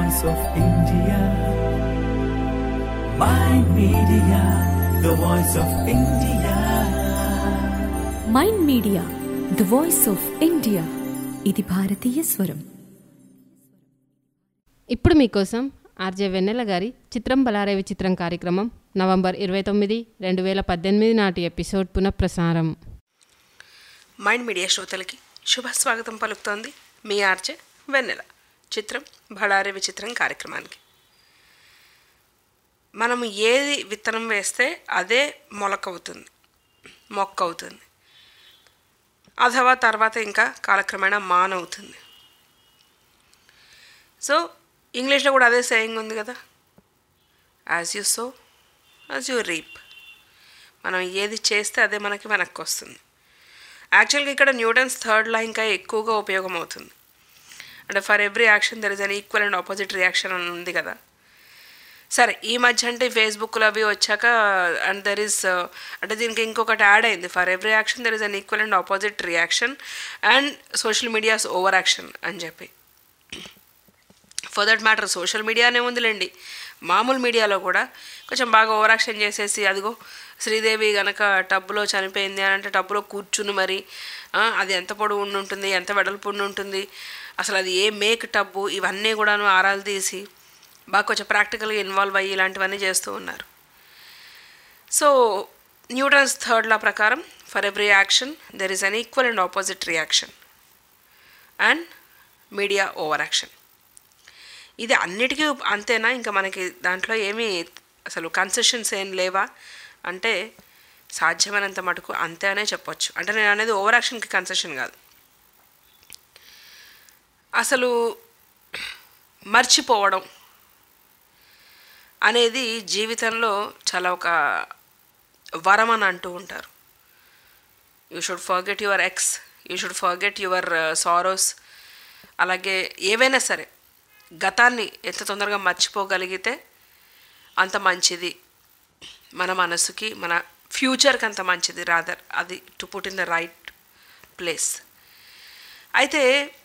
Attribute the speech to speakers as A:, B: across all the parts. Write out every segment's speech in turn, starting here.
A: voice of India. My media, the voice of India.
B: Mind media the voice of India ఇది భారతీయ స్వరం
C: ఇప్పుడు మీకోసం ఆర్జే వెన్నెల గారి చిత్రం బలారేవి చిత్రం కార్యక్రమం నవంబర్ ఇరవై తొమ్మిది రెండు వేల పద్దెనిమిది నాటి ఎపిసోడ్ పునఃప్రసారం
D: మైండ్ మీడియా శ్రోతలకి శుభ స్వాగతం పలుకుతోంది మీ ఆర్జే వెన్నెల చిత్రం బళారే విచిత్రం కార్యక్రమానికి మనం ఏది విత్తనం వేస్తే అదే మొలకవుతుంది మొక్క అవుతుంది అథవా తర్వాత ఇంకా కాలక్రమేణా మానవుతుంది సో ఇంగ్లీష్లో కూడా అదే సేయింగ్ ఉంది కదా as you sow as you reap మనం ఏది చేస్తే అదే మనకి వెనక్కి వస్తుంది యాక్చువల్గా ఇక్కడ న్యూటన్స్ థర్డ్ లా ఇంకా ఎక్కువగా ఉపయోగం అవుతుంది అంటే for every action there is an equal and opposite reaction అని ఉంది కదా సరే ఈ మధ్య అంటే ఫేస్బుక్లో అవి వచ్చాక అండ్ దెర్ ఇస్ అంటే దీనికి ఇంకొకటి యాడ్ అయింది for every action there is an equal and opposite reaction and social medias over action అని చెప్పి ఫర్ దట్ మ్యాటర్ సోషల్ మీడియానే ఉందిలేండి మామూలు మీడియాలో కూడా కొంచెం బాగా ఓవర్ యాక్షన్ చేసేసి అదిగో శ్రీదేవి గనక టబ్బులో చనిపోయింది అని అంటే టబ్బులో కూర్చుని మరి ఆ, అది ఎంత పొడవు ఉండి ఉంటుంది ఎంత వెడల్పు ఉండి ఉంటుంది అసలు అది ఏ మేక్ టబ్బు ఇవన్నీ కూడాను ఆరాలు తీసి బాగా కొంచెం ప్రాక్టికల్గా ఇన్వాల్వ్ అయ్యి ఇలాంటివన్నీ చేస్తూ ఉన్నారు సో న్యూటన్స్ థర్డ్ లా ప్రకారం for every action there is an equal and opposite reaction and media over action ఇది అన్నిటికీ అంతేనా ఇంకా మనకి దాంట్లో ఏమీ అసలు కన్సెషన్స్ ఏం లేవా అంటే సాధ్యమైనంత మటుకు అంతే అనే చెప్పొచ్చు అంటే నేను అనేది ఓవర్ యాక్షన్కి కన్సెషన్ కాదు అసలు మర్చిపోవడం అనేది జీవితంలో చాలా ఒక వరం అని అంటూ ఉంటారు you should forget your ex you should forget your sorrows అలాగే ఏవైనా సరే గతాన్ని ఎంత తొందరగా మర్చిపోగలిగితే అంత మంచిది మన మనసుకి మన ఫ్యూచర్కి అంత మంచిది రాదర్ అది to put in the right place అయితే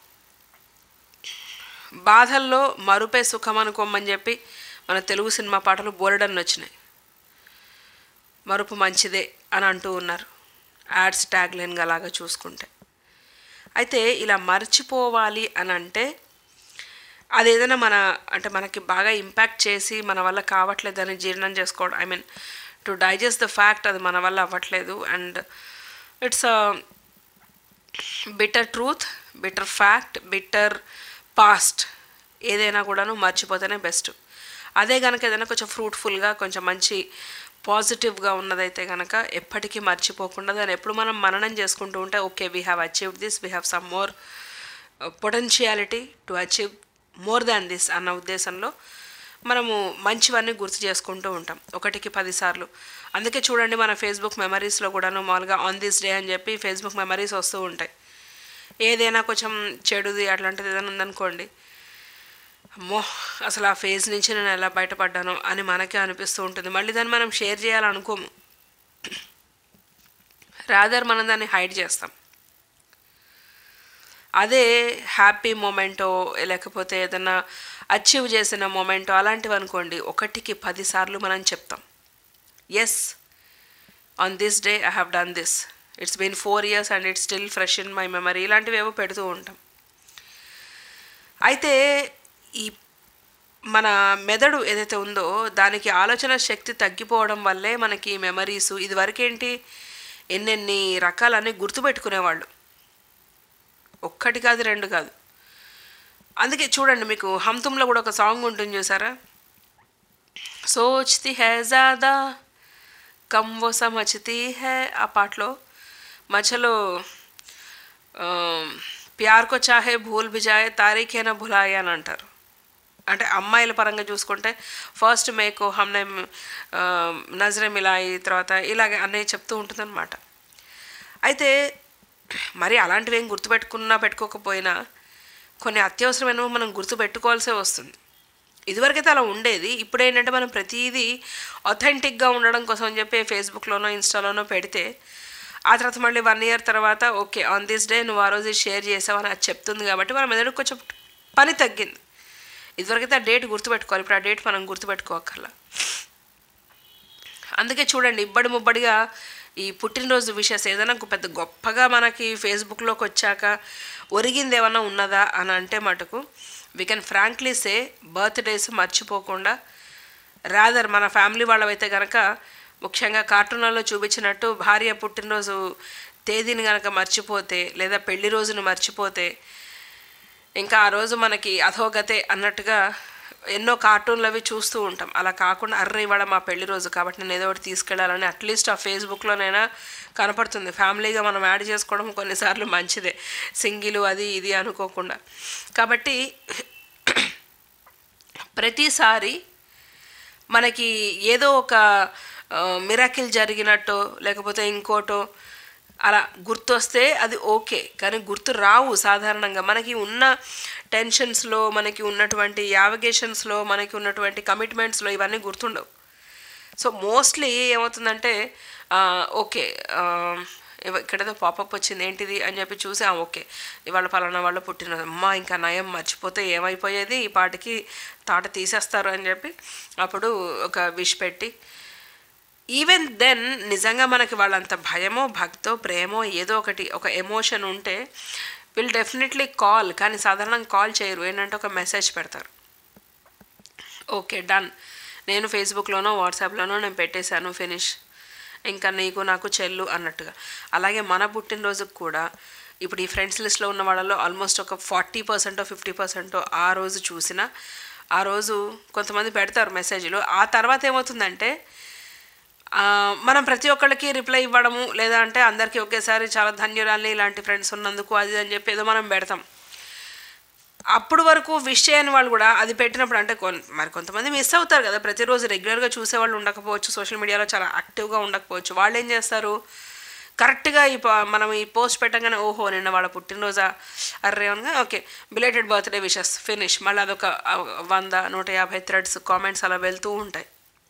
D: బాధల్లో మరుపే సుఖం అనుకోమని చెప్పి మన తెలుగు సినిమా పాటలు బోలెడన్ని వచ్చినాయి మరుపు మంచిదే అని అంటూ ఉన్నారు యాడ్స్ ట్యాగ్ లైన్గా అలాగా చూసుకుంటే అయితే ఇలా మర్చిపోవాలి అని అంటే అది ఏదైనా మన అంటే మనకి బాగా ఇంపాక్ట్ చేసి మన వల్ల కావట్లేదని జీర్ణం చేసుకోవడం I mean to digest the fact అది మన వల్ల అవ్వట్లేదు and it's bitter truth bitter fact bitter past ఏదైనా కూడాను మర్చిపోతేనే బెస్ట్ అదే కనుక ఏదైనా కొంచెం ఫ్రూట్ఫుల్గా కొంచెం మంచి పాజిటివ్గా ఉన్నదైతే కనుక ఎప్పటికీ మర్చిపోకుండా దాన్ని ఎప్పుడు మనం మననం చేసుకుంటూ ఉంటే okay we have achieved this we have some more potentiality to achieve more than this అన్న ఉద్దేశంలో మనము మంచివన్నీ గుర్తు చేసుకుంటూ ఉంటాం ఒకటికి పదిసార్లు అందుకే చూడండి మన ఫేస్బుక్ మెమరీస్లో కూడాను మామూలుగా ఆన్ దిస్ డే అని చెప్పి ఫేస్బుక్ మెమరీస్ వస్తూ ఉంటాయి ఏదైనా కొంచెం చెడుది అట్లాంటిది ఏదైనా ఉందనుకోండి అమ్మో అసలు ఆ ఫేజ్ నుంచి నేను ఎలా బయటపడ్డానో అని మనకే అనిపిస్తూ ఉంటుంది మళ్ళీ దాన్ని మనం షేర్ చేయాలనుకోము రాదర్ మనం దాన్ని హైడ్ చేస్తాం అదే హ్యాపీ మూమెంటో లేకపోతే ఏదైనా అచీవ్ చేసిన మూమెంటో అలాంటివి అనుకోండి ఒకటికి పదిసార్లు మనం చెప్తాం yes on this day I have done this it's been four years and it's still fresh in my memory ఇలాంటివి ఏవో పెడుతూ ఉంటాం అయితే ఈ మన మెదడు ఏదైతే ఉందో దానికి ఆలోచన శక్తి తగ్గిపోవడం వల్లే మనకి మెమరీస్ ఇదివరకేంటి ఎన్నెన్ని రకాలన్నీ గుర్తుపెట్టుకునేవాళ్ళు ఒక్కటి కాదు రెండు కాదు అందుకే చూడండి మీకు హమ్తుమ్లో కూడా ఒక సాంగ్ ఉంటుంది చూసారా సోచ్తి హే జాదా కమ్ वो समझती है ఆ పాటలో మధ్యలో ఆ, ప్యార్ కో చాహే భూల్ బిజాయే తారీఖేనా భులాయే అని అంటారు అంటే అమ్మాయిల పరంగా చూసుకుంటే ఫస్ట్ మేకో హమ్నే ఆ, నజరే మిలాయి తర్వాత ఇలాగే అన్నీ చెప్తూ ఉంటుందన్నమాట అయితే మరి అలాంటివి ఏం గుర్తుపెట్టుకున్నా పెట్టుకోకపోయినా కొన్ని అత్యవసరమైనవి మనం గుర్తుపెట్టుకోవాల్సే వస్తుంది ఇదివరకైతే అలా ఉండేది ఇప్పుడు ఏంటంటే మనం ప్రతిదీ అథెంటిక్గా ఉండడం కోసం అని చెప్పి ఫేస్బుక్లోనో ఇన్స్టాలోనో పెడితే ఆ తర్వాత మళ్ళీ వన్ ఇయర్ తర్వాత ఓకే ఆన్ దిస్ డే నువ్వు ఆ రోజు షేర్ చేసావని అది చెప్తుంది కాబట్టి మన మెదడుకు కొంచెం పని తగ్గింది ఇదివరకైతే ఆ డేట్ గుర్తుపెట్టుకోవాలి ఇప్పుడు ఆ డేట్ మనం గుర్తుపెట్టుకోకర్లా అందుకే చూడండి ఇబ్బడి ముబ్బడిగా ఈ పుట్టినరోజు విషయస్ ఏదైనా ఒక పెద్ద గొప్పగా మనకి ఫేస్బుక్లోకి వచ్చాక ఒరిగింది ఏమన్నా ఉన్నదా అని అంటే మటుకు we can frankly say birthdays మర్చిపోకుండా రాదర్ మన ఫ్యామిలీ వాళ్ళవైతే కనుక ముఖ్యంగా కార్టూన్లలో చూపించినట్టు భార్య పుట్టినరోజు తేదీని కనుక మర్చిపోతే లేదా పెళ్లి రోజును మర్చిపోతే ఇంకా ఆ రోజు మనకి అధోగతే అన్నట్టుగా ఎన్నో కార్టూన్లు అవి చూస్తూ ఉంటాం అలా కాకుండా అర్రే ఇవాళ మా పెళ్లి రోజు కాబట్టి నేను ఏదో ఒకటి తీసుకెళ్ళాలని అట్లీస్ట్ ఆ ఫేస్బుక్లోనైనా కనపడుతుంది ఫ్యామిలీగా మనం యాడ్ చేసుకోవడం కొన్నిసార్లు మంచిదే సింగిల్ అది ఇది అనుకోకుండా కాబట్టి ప్రతిసారి మనకి ఏదో ఒక మిరాకిల్ జరిగినట్టో లేకపోతే ఇంకోటో అలా గుర్తొస్తే అది ఓకే కానీ గుర్తు రావు సాధారణంగా మనకి ఉన్న టెన్షన్స్లో మనకి ఉన్నటువంటి యావిగేషన్స్లో మనకి ఉన్నటువంటి కమిట్మెంట్స్లో ఇవన్నీ గుర్తుండవు సో మోస్ట్లీ ఏమవుతుందంటే ఆ, ఓకే ఆ, ఇవ- ఇక్కడేదో పాపప్ వచ్చింది ఏంటిది అని చెప్పి చూసి ఆ, ఓకే ఇవాళ పలానా వాళ్ళు పుట్టిన అమ్మ ఇంకా నయం మర్చిపోతే ఏమైపోయేది ఈ పాటికి తాట తీసేస్తారు అని చెప్పి అప్పుడు ఒక విష్ పెట్టి ఈవెన్ దెన్ నిజంగా మనకి వాళ్ళంత భయమో భక్తో ప్రేమో ఏదో ఒకటి ఒక ఎమోషన్ ఉంటే విల్ డెఫినెట్లీ కాల్ కానీ సాధారణంగా కాల్ చేయరు ఏంటంటే ఒక మెసేజ్ పెడతారు ఓకే డన్ నేను ఫేస్బుక్లోనో వాట్సాప్లోనో నేను పెట్టేశాను ఫినిష్ ఇంకా నీకు నాకు చెల్లు అన్నట్టుగా అలాగే మన పుట్టినరోజుకు కూడా ఇప్పుడు ఈ ఫ్రెండ్స్ లిస్ట్లో ఉన్న వాళ్ళలో ఆల్మోస్ట్ ఒక ఫార్టీ పర్సెంటో ఫిఫ్టీ పర్సెంటో ఆ రోజు చూసిన ఆ రోజు కొంతమంది పెడతారు మెసేజ్లు ఆ తర్వాత ఏమవుతుందంటే ఆ, మనం ప్రతి ఒక్కళ్ళకి రిప్లై ఇవ్వడము లేదా అంటే అందరికీ ఒకేసారి చాలా ధన్యురాలని ఇలాంటి ఫ్రెండ్స్ ఉన్నందుకు అది అని చెప్పి ఏదో మనం పెడతాం అప్పుడు వరకు విష్ చేయని వాళ్ళు కూడా అది పెట్టినప్పుడు అంటే కొన్ మరి కొంతమంది మిస్ అవుతారు కదా ప్రతిరోజు రెగ్యులర్గా చూసేవాళ్ళు ఉండకపోవచ్చు సోషల్ మీడియాలో చాలా యాక్టివ్గా ఉండకపోవచ్చు వాళ్ళు ఏం చేస్తారు కరెక్ట్గా ఈ ప- మనం ఈ పోస్ట్ పెట్టగానే ఓహో నిన్న వాళ్ళ పుట్టినరోజా అర్రే అనగా okay belated birthday wishes finish మళ్ళీ అదొక ఆ, వంద నూట యాభై థ్రెడ్స్ కామెంట్స్ అలా వెళ్తూ ఉంటాయి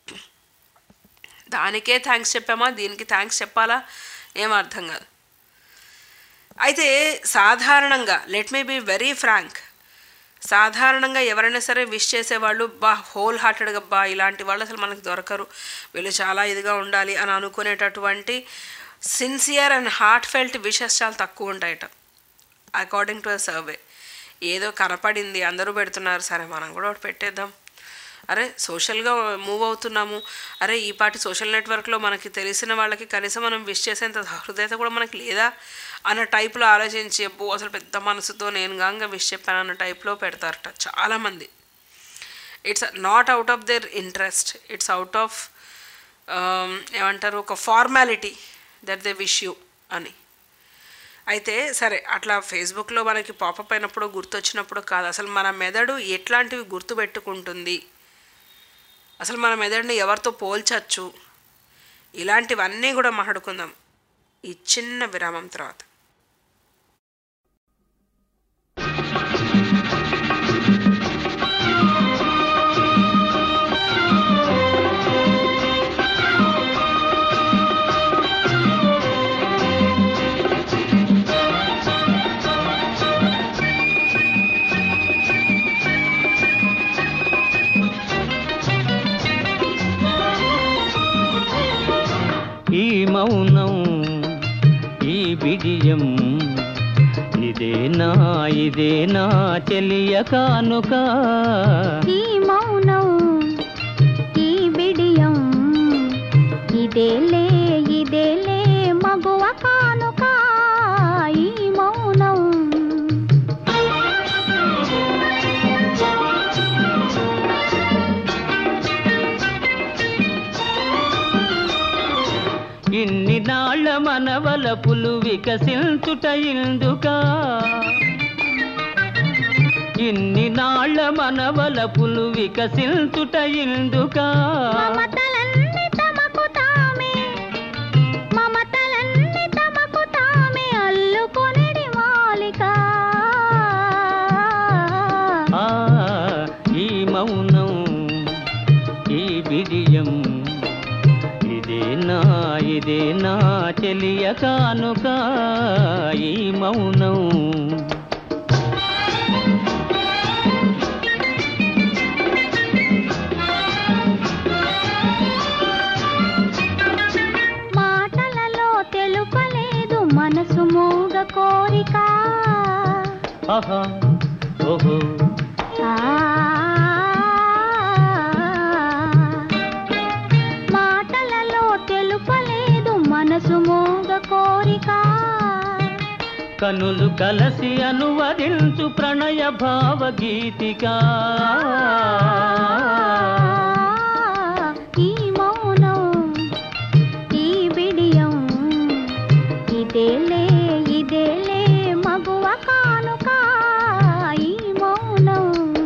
D: దానికే థ్యాంక్స్ చెప్పామా దీనికి థ్యాంక్స్ చెప్పాలా ఏం అర్థం కాదు అయితే సాధారణంగా let me be very frank సాధారణంగా ఎవరైనా సరే విష్ చేసేవాళ్ళు బా హోల్ హార్టెడ్గా బా ఇలాంటి వాళ్ళు అసలు మనకు దొరకరు వీళ్ళు చాలా ఇదిగా ఉండాలి అని అనుకునేటటువంటి sincere and heartfelt wishes చాలా తక్కువ ఉంటాయట అకార్డింగ్ టు అ సర్వే ఏదో కనపడింది అందరూ పెడుతున్నారు సరే మనం కూడా ఒకటి పెట్టేద్దాం అరే సోషల్గా మూవ్ అవుతున్నాము అరే ఈ పాటి సోషల్ నెట్వర్క్లో మనకి తెలిసిన వాళ్ళకి కనీసం మనం విష్ చేసేంత హృదయత కూడా మనకి లేదా అన్న టైప్లో ఆలోచించి అబ్బో అసలు పెద్ద మనసుతో నేను గాంగా విష్ చెప్పాను అన్న టైప్లో పెడతారట చాలామంది it's not out of their interest it's out of ఏమంటారు ఒక formality that they wish you అని అయితే సరే అట్లా ఫేస్బుక్లో మనకి పాపప్ అయినప్పుడు గుర్తొచ్చినప్పుడు కాదు అసలు మన మెదడు ఎట్లాంటివి గుర్తుపెట్టుకుంటుంది అసలు మన మెదడుని ఎవరితో పోల్చచ్చు ఇలాంటివన్నీ కూడా మాట్లాడుకుందాం ఈ చిన్న విరామం తర్వాత
E: ఈ మౌనం ఈ బిడియం ఇదేనా ఇదేనా చెలియ కానుక
F: ఈ మౌనం ఈ బిడియం ఇదేలే ఇదేలే మగువ కానుక ఈ మౌనం
E: ఇన్ని నాళ్ళ మనవలపులు వికసించుట ఇందుకా ఇన్ని నాళ్ళ మనవలపులు వికసించుట ఇందుకా
F: మమతలన్నీ తమకు తామే మమతలన్నీ తమకు తామే అల్లుకొనిడి మాలిక
E: ఆ ఈ మౌనం ఈ బిడియం ఇదేనా ఇదేనా చెలియ కానుక ఈ మౌనం ఆహా ఓహో
F: ఆ మాటలలో తెలుపలేదు మనసు మోగ కోరిక
E: కనులు కలసి అనువదించు ప్రణయ భావగీతిక
F: ఈ మౌనం ఈ బిడియం ఇదేలే ఇదేలే మగువ కానుక ఈ మౌనం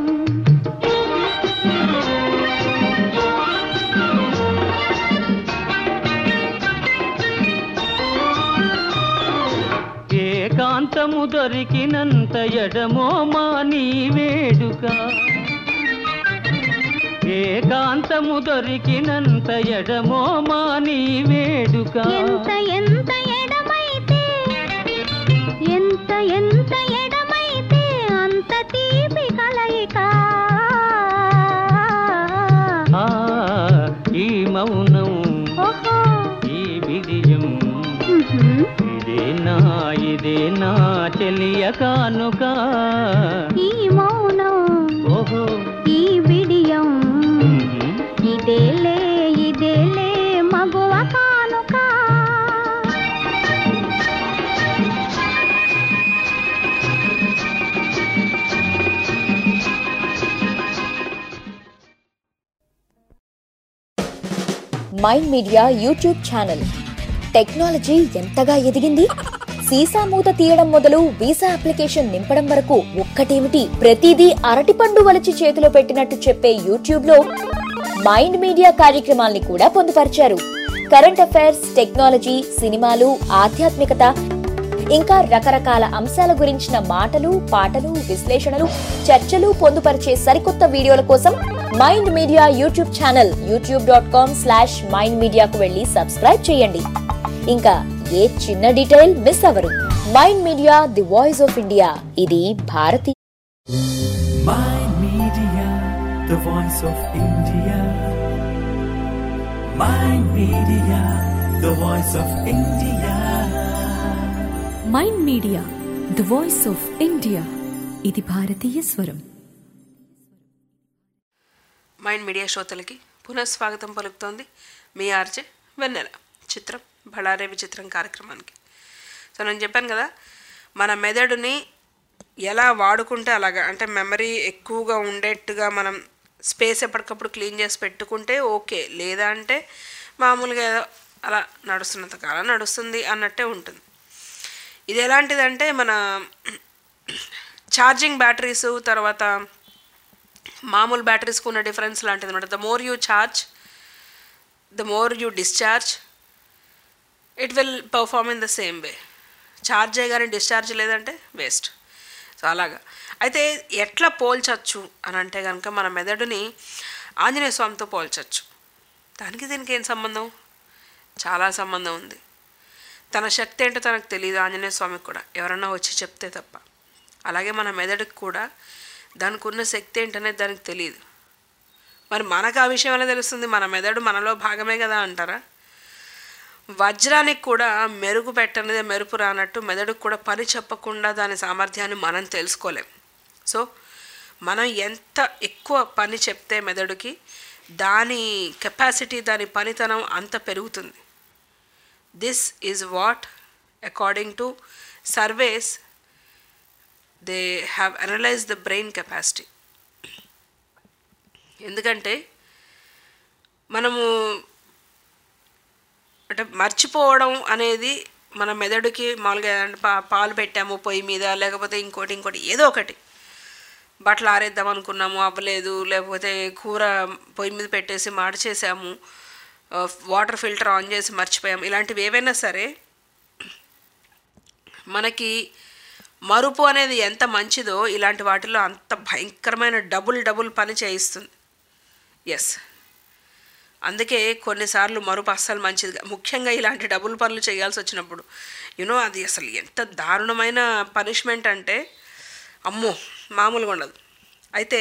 E: ఏకాంతము దొరికినంత ఎడమో మా నీ వేడుక ఏకాంతము దొరికినంత ఎడమో మా నీ వేడుక
F: ఎంత ఎంత ఎడమైతే ఎంత ఎంత ఎడమైతే అంత తీపి కలయిక
E: ఆ, ఈ మౌనం
F: ఓహో
E: ఈ విజయం
F: ఉహుం.
E: ఇదేనా ఇదేనా చెలియ కానుక
F: ఈ మౌనం
E: ఓహో
F: ఈ బిడియం
E: ఉహుం.
F: ఇదేలే ఇదేలే మగువ కానుక
G: Mind Media YouTube channel technology ఎంతగా ఎదిగింది సీసా మూత తీయడం మొదలు వీసా అప్లికేషన్ నింపడం వరకు ఒక్కటేమిటి ప్రతిదీ అరటిపండు వలిచి చేతిలో పెట్టినట్టు చెప్పే యూట్యూబ్ లో మైండ్ మీడియా కార్యక్రమాల్ని కూడా పొందుపరిచారు కరెంట్ అఫైర్స్ టెక్నాలజీ సినిమాలు ఆధ్యాత్మికత ఇంకా రకరకాల అంశాల గురించిన మాటలు పాటలు విశ్లేషణలు చర్చలు పొందుపరిచే సరికొత్త వీడియోల కోసం Mind Media YouTube channel YouTube dot com slash Mind మీడియాకు వెళ్ళి సబ్స్క్రైబ్ చేయండి ఇంకా ఏ చిన్న డీటెయిల్ మిస్ అవ్వరు Mind Media the voice of India ఇది భారతీయ
A: Mind Media, the voice of India. Mind Media, the voice of India.
B: Mind media the voice of India ఇది భారతీయ స్వరం
D: మైండ్ మీడియా శ్రోతలకి పునఃస్వాగతం పలుకుతోంది మీ ఆర్జే వెన్నెల చిత్రం బళారే విచిత్రం కార్యక్రమానికి సో నేను చెప్పాను కదా మన మెదడుని ఎలా వాడుకుంటే అలాగా అంటే మెమరీ ఎక్కువగా ఉండేట్టుగా మనం స్పేస్ ఎప్పటికప్పుడు క్లీన్ చేసి పెట్టుకుంటే ఓకే లేదా అంటే మామూలుగా ఏదో అలా నడుస్తున్నంత కాలం నడుస్తుంది అన్నట్టే ఉంటుంది ఇది ఎలాంటిదంటే మన ఛార్జింగ్ బ్యాటరీస్ తర్వాత మామూలు బ్యాటరీస్కి ఉన్న డిఫరెన్స్ లాంటిది అనమాట the more you charge the more you discharge it will perform in the same way charge చేయగానే డిశ్చార్జ్ లేదంటే వేస్ట్ సో అలాగా అయితే ఎట్లా పోల్చచ్చు అని అంటే కనుక మన మెదడుని ఆంజనేయ స్వామితో పోల్చచ్చు దానికి దీనికి ఏం సంబంధం చాలా సంబంధం ఉంది తన శక్తి ఏంటో తనకు తెలియదు ఆంజనేయ స్వామికి కూడా ఎవరన్నా వచ్చి చెప్తే తప్ప అలాగే మన మెదడుకి కూడా దానికి ఉన్న శక్తి ఏంటనేది దానికి తెలియదు మరి మనకు ఆ విషయం ఎలా తెలుస్తుంది మన మెదడు మనలో భాగమే కదా అంటారా వజ్రానికి కూడా మెరుగు పెట్టనిదే మెరుపు రానట్టు మెదడుకు కూడా పని చెప్పకుండా దాని సామర్థ్యాన్ని మనం తెలుసుకోలేం సో మనం ఎంత ఎక్కువ పని చెప్తే మెదడుకి దాని కెపాసిటీ దాని పనితనం అంత పెరుగుతుంది this is what according to surveys they have analyze the brain capacity ఎందుకంటే మనము అంటే మర్చిపోవడం అనేది మన మెదడుకి మామూలుగా అంటే పా పాలు పెట్టాము పొయ్యి మీద లేకపోతే ఇంకోటి ఇంకోటి ఏదో ఒకటి బట్టలు ఆరేద్దాం అనుకున్నాము అవ్వలేదు లేకపోతే కూర పొయ్యి మీద పెట్టేసి మార్చేసాము వాటర్ ఫిల్టర్ ఆన్ చేసి మర్చిపోయాము ఇలాంటివి ఏవైనా సరే మనకి మరుపు అనేది ఎంత మంచిదో ఇలాంటి వాటిలో అంత భయంకరమైన డబుల్ డబుల్ పని చేయిస్తుంది ఎస్ అందుకే కొన్నిసార్లు మరుపు అస్సలు మంచిది కా- ముఖ్యంగా ఇలాంటి డబుల్ పనులు చేయాల్సి వచ్చినప్పుడు యునో అది అసలు ఎంత దారుణమైన పనిష్మెంట్ అంటే అమ్మో మామూలుగా ఉండదు అయితే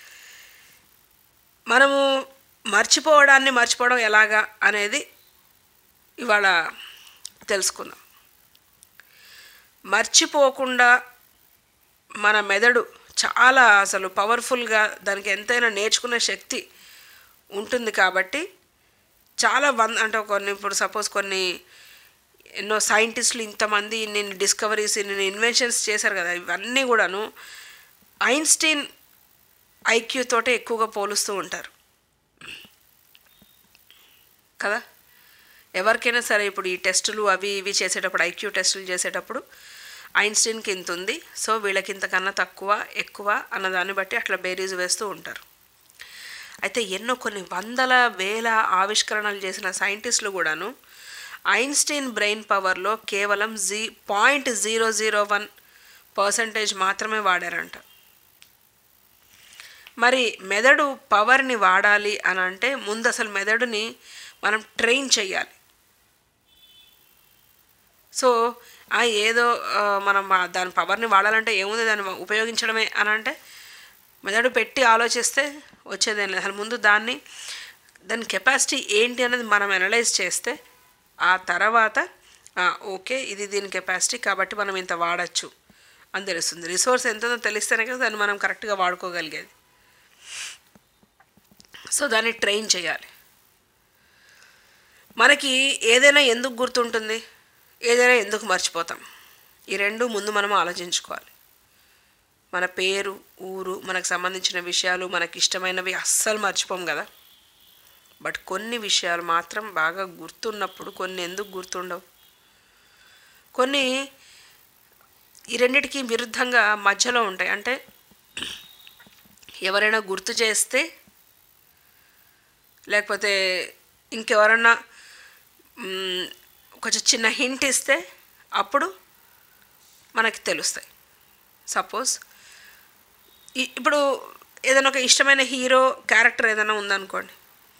D: మనము మర్చిపోవడాన్ని మర్చిపోవడం ఎలాగా అనేది ఇవాళ తెలుసుకుందాం మర్చిపోకుండా మన మెదడు చాలా అసలు పవర్ఫుల్గా దానికి ఎంతైనా నేర్చుకునే శక్తి ఉంటుంది కాబట్టి చాలా వంద అంటే కొన్ని ఇప్పుడు సపోజ్ కొన్ని ఎన్నో సైంటిస్టులు ఇంతమంది ఇన్ని డిస్కవరీస్ ఇన్ని ఇన్వెన్షన్స్ చేశారు కదా ఇవన్నీ కూడాను ఐన్స్టీన్ ఐక్యూ తోటే ఎక్కువగా పోలుస్తూ ఉంటారు కదా ఎవరికైనా సరే ఇప్పుడు ఈ టెస్టులు అవి ఇవి చేసేటప్పుడు ఐక్యూ టెస్టులు చేసేటప్పుడు ఐన్స్టీన్కి ఇంత ఉంది సో వీళ్ళకి ఇంతకన్నా తక్కువ ఎక్కువ అన్నదాన్ని బట్టి అట్లా బేరీజ్ వేస్తూ ఉంటారు అయితే ఎన్నో కొన్ని వందల వేల ఆవిష్కరణలు చేసిన సైంటిస్టులు కూడాను ఐన్స్టీన్ బ్రెయిన్ పవర్లో కేవలం G point zero zero one percentage మాత్రమే వాడారంట మరి మెదడు పవర్ని వాడాలి అని అంటే ముందు అసలు మెదడుని మనం ట్రైన్ చేయాలి సో ఆ ఏదో ఆ, మనం ఆ దాని పవర్ని వాడాలంటే ఏముంది దాన్ని ఉపయోగించడమే అని అంటే మెదడు పెట్టి ఆలోచిస్తే వచ్చేదేం లేదు అసలు ముందు దాన్ని దాని కెపాసిటీ ఏంటి అనేది మనం అనలైజ్ చేస్తే ఆ తర్వాత ఆ, ఓకే ఇది దీని కెపాసిటీ కాబట్టి మనం ఇంత వాడచ్చు అని తెలుస్తుంది రిసోర్స్ ఎంతుందో తెలిస్తేనే కదా దాన్ని మనం కరెక్ట్గా వాడుకోగలిగేది సో దాన్ని ట్రైన్ చేయాలి మనకి ఏదైనా ఎందుకు గుర్తుంటుంది ఏదైనా ఎందుకు మర్చిపోతాం ఈ రెండు ముందు మనం ఆలోచించుకోవాలి మన పేరు ఊరు మనకు సంబంధించిన విషయాలు మనకి ఇష్టమైనవి అస్సలు మర్చిపోం కదా బట్ కొన్ని విషయాలు మాత్రం బాగా గుర్తున్నప్పుడు కొన్ని ఎందుకు గుర్తుండవు కొన్ని ఈ రెండిటికి విరుద్ధంగా మధ్యలో ఉంటాయి అంటే ఎవరైనా గుర్తు చేస్తే లేకపోతే ఇంకెవరన్నా మ్, కొంచెం చిన్న హింట్ ఇస్తే అప్పుడు మనకి తెలుస్తాయి సపోజ్ ఇప్పుడు ఏదైనా ఒక ఇష్టమైన హీరో క్యారెక్టర్ ఏదైనా ఉందనుకోండి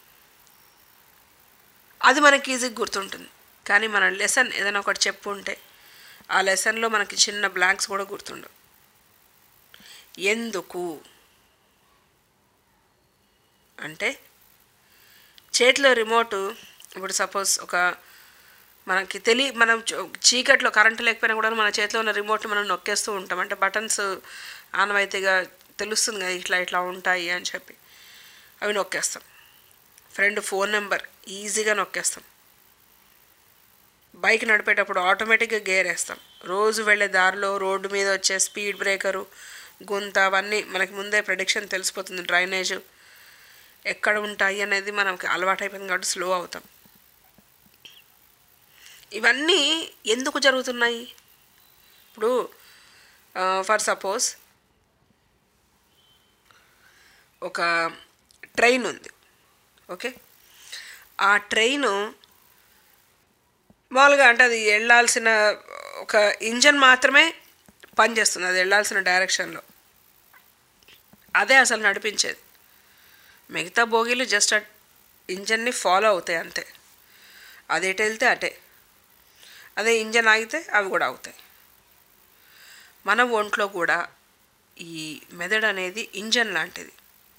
D: అది మనకి ఈజీగా గుర్తుంటుంది కానీ మన లెసన్ ఏదైనా ఒకటి చెప్పు ఉంటే ఆ లెసన్లో మనకి చిన్న బ్లాంక్స్ కూడా గుర్తుండవు ఎందుకు అంటే చేతిలో రిమోటు ఇప్పుడు సపోజ్ ఒక మనకి తెలి మనం చూ- చీకట్లో కరెంట్ లేకపోయినా కూడా మన చేతిలో ఉన్న రిమోట్ మనం నొక్కేస్తూ ఉంటాం అంటే బటన్స్ ఆనవాయితీగా తెలుస్తుంది కదా ఇట్లా ఇట్లా ఉంటాయి అని చెప్పి అవి నొక్కేస్తాం ఫ్రెండ్ ఫోన్ నెంబర్ ఈజీగా నొక్కేస్తాం బైక్ నడిపేటప్పుడు ఆటోమేటిక్గా గేర్ వేస్తాం రోజు వెళ్ళే దారిలో రోడ్డు మీద వచ్చే స్పీడ్ బ్రేకరు గుంత అవన్నీ మనకి ముందే ప్రెడిక్షన్ తెలిసిపోతుంది డ్రైనేజ్ ఎక్కడ ఉంటాయి అనేది మనకి అలవాటు అయిపోయింది కాబట్టి స్లో అవుతాం ఇవన్నీ ఎందుకు జరుగుతున్నాయి ఇప్పుడు ఫర్ సపోజ్ ఒక ట్రైన్ ఉంది ఓకే ఆ ట్రైను మామూలుగా అంటే అది వెళ్ళాల్సిన ఒక ఇంజన్ మాత్రమే పనిచేస్తుంది అది వెళ్ళాల్సిన డైరెక్షన్లో అదే అసలు నడిపించేది మిగతా బోగీలు జస్ట్ ఆ ఇంజన్ని ఫాలో అవుతాయి అంతే అది ఎటు వెళ్తే అటే అదే ఇంజన్ ఆగితే అవి కూడా అవుతాయి మన ఒంట్లో కూడా ఈ మెదడు అనేది ఇంజన్ లాంటిది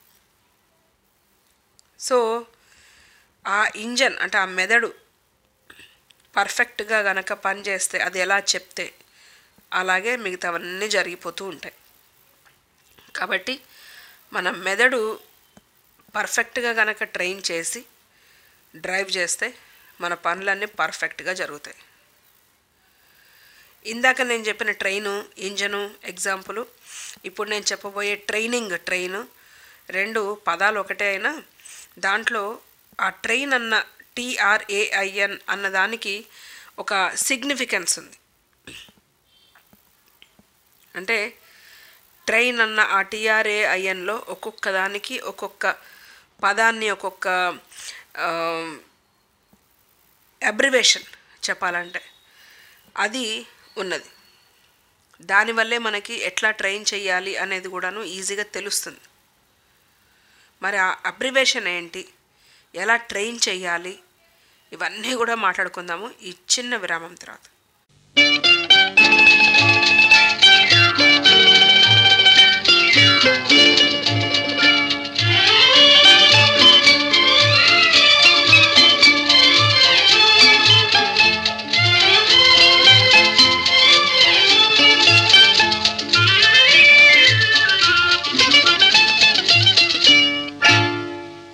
D: సో ఆ ఇంజన్ అంటే ఆ మెదడు పర్ఫెక్ట్గా గనక పనిచేస్తే అది ఎలా చెప్తే అలాగే మిగతావన్నీ జరిగిపోతూ ఉంటాయి కాబట్టి మన మెదడు పర్ఫెక్ట్గా గనక ట్రైన్ చేసి డ్రైవ్ చేస్తే మన పనులన్నీ పర్ఫెక్ట్గా జరుగుతాయి ఇందాక నేను చెప్పిన ట్రైను ఇంజను ఎగ్జాంపుల్ ఇప్పుడు నేను చెప్పబోయే ట్రైనింగ్ ట్రైన్ రెండు పదాలు ఒకటే అయినా దాంట్లో ఆ ట్రైన్ అన్న టిఆర్ఏఐఎన్ అన్న దానికి ఒక సిగ్నిఫికెన్స్ ఉంది అంటే ట్రైన్ అన్న ఆ టిఆర్ఏఐఎన్లో ఒక్కొక్క దానికి ఒక్కొక్క పదాన్ని ఒక్కొక్క అబ్రివేషన్ చెప్పాలంటే అది ఉన్నది దానివల్లే మనకి ఎట్లా ట్రైన్ చేయాలి అనేది కూడాను ఈజీగా తెలుస్తుంది మరి ఆ అబ్రివేషన్ ఏంటి ఎలా ట్రైన్ చేయాలి ఇవన్నీ కూడా మాట్లాడుకుందాము ఈ చిన్న విరామం తర్వాత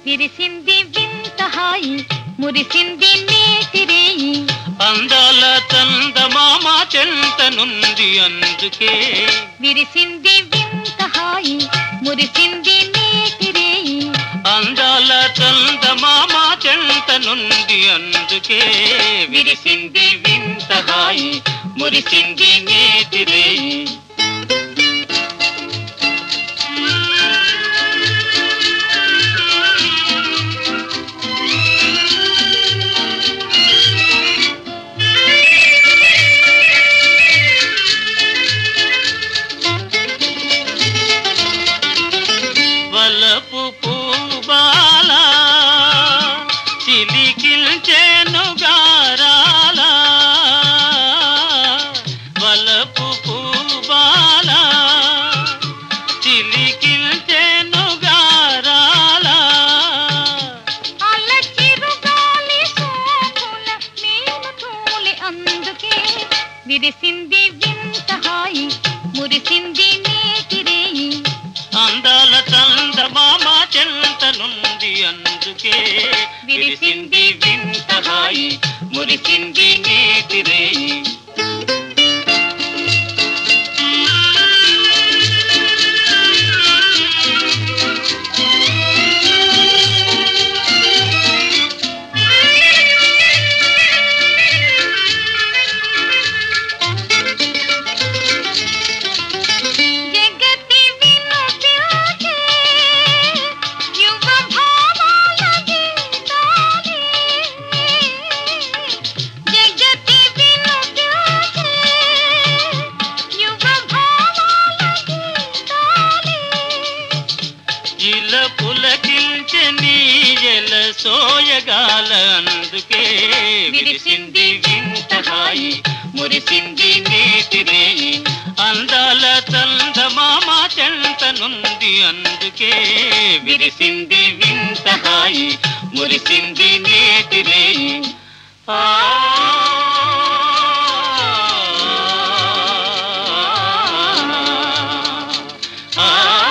F: విరిసింది వింత హాయి మురిసింది నేటి రేయి
E: అందాల చందమామ చెంతనుంది అందుకే
F: విరిసింది వింత హాయి మురిసింది నేటి రేయి
E: అందాల చందమామ చెంతనుంది అందుకే విరిసింది వింత హాయి మురిసింది నేతిరేయి వలపు పూబాల చిలికిల్చేను గారాల వలపు పూబాల చిలికిల్చేను గారాల
F: అల్లచిరుగాలి సోకుల నేను తోలి అందుకే విరిసింది వింత హాయి మురిసింది నేటి రేయి
E: అందాల చందమామ చెంతనుంది అందుకే విరిసింది వింత హాయి మురిసింది నేతిరేయి
F: జగతి వినుతికే యువ భావాల గీతాలే జగతి వినుతికే యువ భావాల గీతాలే
E: ఇల పులకించె నీయల సోయగాల అందుకే విరిసింది వింత హాయి మురిసింది నేతిరేయి అందాల చందమామ చెంతనుంది అందుకే విరిసింది వింత హాయి మురిసింది నేతిరేయి ఆ ఆ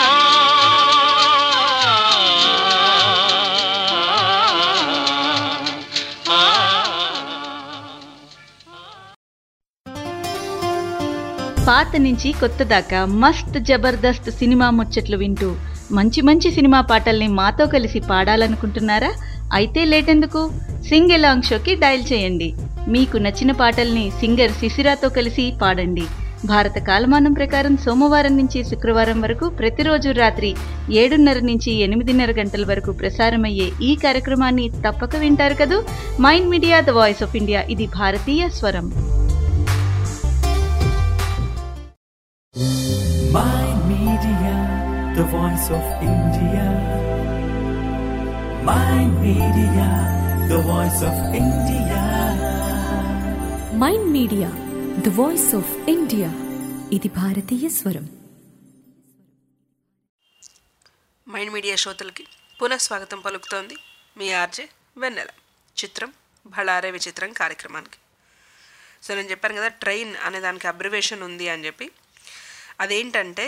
H: పాత నుంచి కొత్త దాకా మస్త్ జబర్దస్త్ సినిమా ముచ్చట్లు వింటూ మంచి మంచి సినిమా పాటల్ని మాతో కలిసి పాడాలనుకుంటున్నారా అయితే లేటెందుకు సింగ్ ఎలాంగ్ షోకి డయల్ చేయండి మీకు నచ్చిన పాటల్ని సింగర్ శిశిరాతో కలిసి పాడండి భారత కాలమానం ప్రకారం సోమవారం నుంచి శుక్రవారం వరకు ప్రతిరోజు రాత్రి ఏడున్నర నుంచి ఎనిమిదిన్నర గంటల వరకు ప్రసారమయ్యే ఈ కార్యక్రమాన్ని తప్పక వింటారు కదూ Mind media the voice of India ఇది భారతీయ స్వరం
A: Mind Media, the voice of India. Mind Media, the voice of India.
B: Mind media the voice of India ఇది భారతీయ స్వరం
D: మైండ్ మీడియా శ్రోతలకి పునఃస్వాగతం పలుకుతోంది మీ ఆర్జే వెన్నెల చిత్రం బళారే విచిత్రం కార్యక్రమానికి సో నేను చెప్పాను కదా ట్రైన్ అనే దానికి అబ్రివేషన్ ఉంది అని చెప్పి అదేంటంటే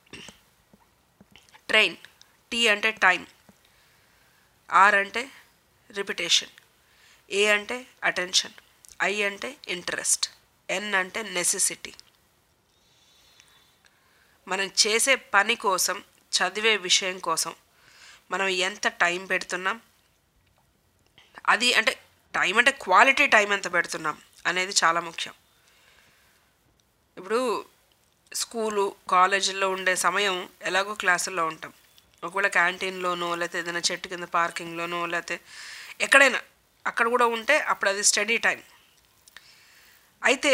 D: ట్రైన్ టీ అంటే టైం ఆర్ అంటే రిపిటేషన్ ఏ అంటే అటెన్షన్ ఐ అంటే ఇంట్రెస్ట్ ఎన్ అంటే నెసెసిటీ మనం చేసే పని కోసం చదివే విషయం కోసం మనం ఎంత టైం పెడుతున్నాం అది అంటే టైం అంటే క్వాలిటీ టైం ఎంత పెడుతున్నాం అనేది చాలా ముఖ్యం ఇప్పుడు స్కూలు కాలేజీల్లో ఉండే సమయం ఎలాగో క్లాసుల్లో ఉంటాం ఒకవేళ క్యాంటీన్లోనో లేకపోతే ఏదైనా చెట్టు కింద పార్కింగ్లోనో లేకపోతే ఎక్కడైనా అక్కడ కూడా ఉంటే అప్పుడు అది స్టడీ టైం అయితే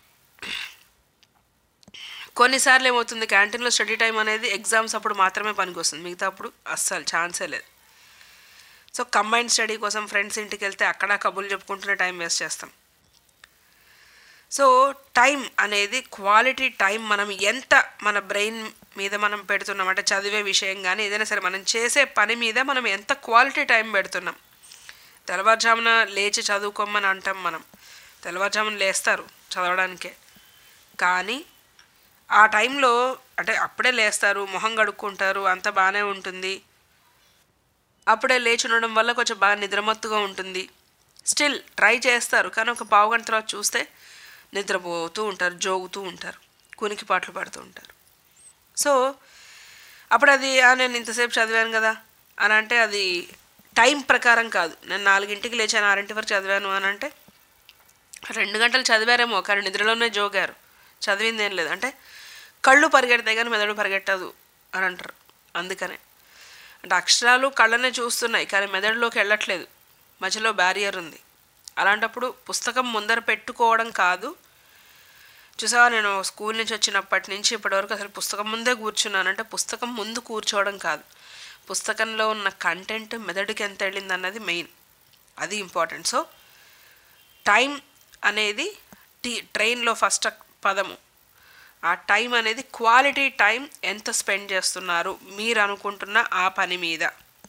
D: కొన్నిసార్లు ఏమవుతుంది క్యాంటీన్లో స్టడీ టైం అనేది ఎగ్జామ్స్ అప్పుడు మాత్రమే పనికొస్తుంది మిగతా అప్పుడు అస్సలు ఛాన్సే లేదు సో కంబైన్డ్ స్టడీ కోసం ఫ్రెండ్స్ ఇంటికి వెళ్తే అక్కడ కబుర్లు చెప్పుకుంటూనే టైం వేస్ట్ చేస్తాం సో టైం అనేది క్వాలిటీ టైం మనం ఎంత మన బ్రెయిన్ మీద మనం పెడుతున్నాం అంటే చదివే విషయం కానీ ఏదైనా సరే మనం చేసే పని మీద మనం ఎంత క్వాలిటీ టైం పెడుతున్నాం తెల్లవారుజామున లేచి చదువుకోమని అంటాం మనం తెల్లవారుజామున లేస్తారు చదవడానికే కానీ ఆ టైంలో అంటే అప్పుడే లేస్తారు మొహం కడుక్కుంటారు అంత బాగానే ఉంటుంది అప్పుడే లేచి ఉండడం వల్ల కొంచెం బాగా నిద్రమత్తుగా ఉంటుంది స్టిల్ ట్రై చేస్తారు కానీ ఒక పావు గంట తర్వాత చూస్తే నిద్రపోతూ ఉంటారు జోగుతూ ఉంటారు కునికి పాటలు పడుతూ ఉంటారు సో అప్పుడు అది "ఆ, నేను ఇంతసేపు చదివాను కదా అని అంటే అది టైం ప్రకారం కాదు నేను నాలుగింటికి లేచాను ఆరింటి వరకు చదివాను అని అంటే రెండు గంటలు చదివారేమో కానీ నిద్రలోనే జోగారు చదివింది ఏం లేదు అంటే కళ్ళు పరిగెడతాయి కానీ మెదడు పరిగెట్టదు అని అంటారు అందుకనే అంటే అక్షరాలు కళ్ళనే చూస్తున్నాయి కానీ మెదడులోకి వెళ్ళట్లేదు మధ్యలో బ్యారియర్ ఉంది అలాంటప్పుడు పుస్తకం ముందర పెట్టుకోవడం కాదు చూసావా నేను స్కూల్ నుంచి వచ్చినప్పటి నుంచి ఇప్పటివరకు అసలు పుస్తకం ముందే కూర్చున్నాను అంటే పుస్తకం ముందు కూర్చోవడం కాదు పుస్తకంలో ఉన్న కంటెంట్ మెదడుకి ఎంత వెళ్ళింది అన్నది మెయిన్ అది ఇంపార్టెంట్ సో టైం అనేది టీ ట్రైన్లో ఫస్ట్ పదము ఆ టైం అనేది క్వాలిటీ టైం ఎంత స్పెండ్ చేస్తున్నారు మీరు అనుకుంటున్న ఆ పని మీద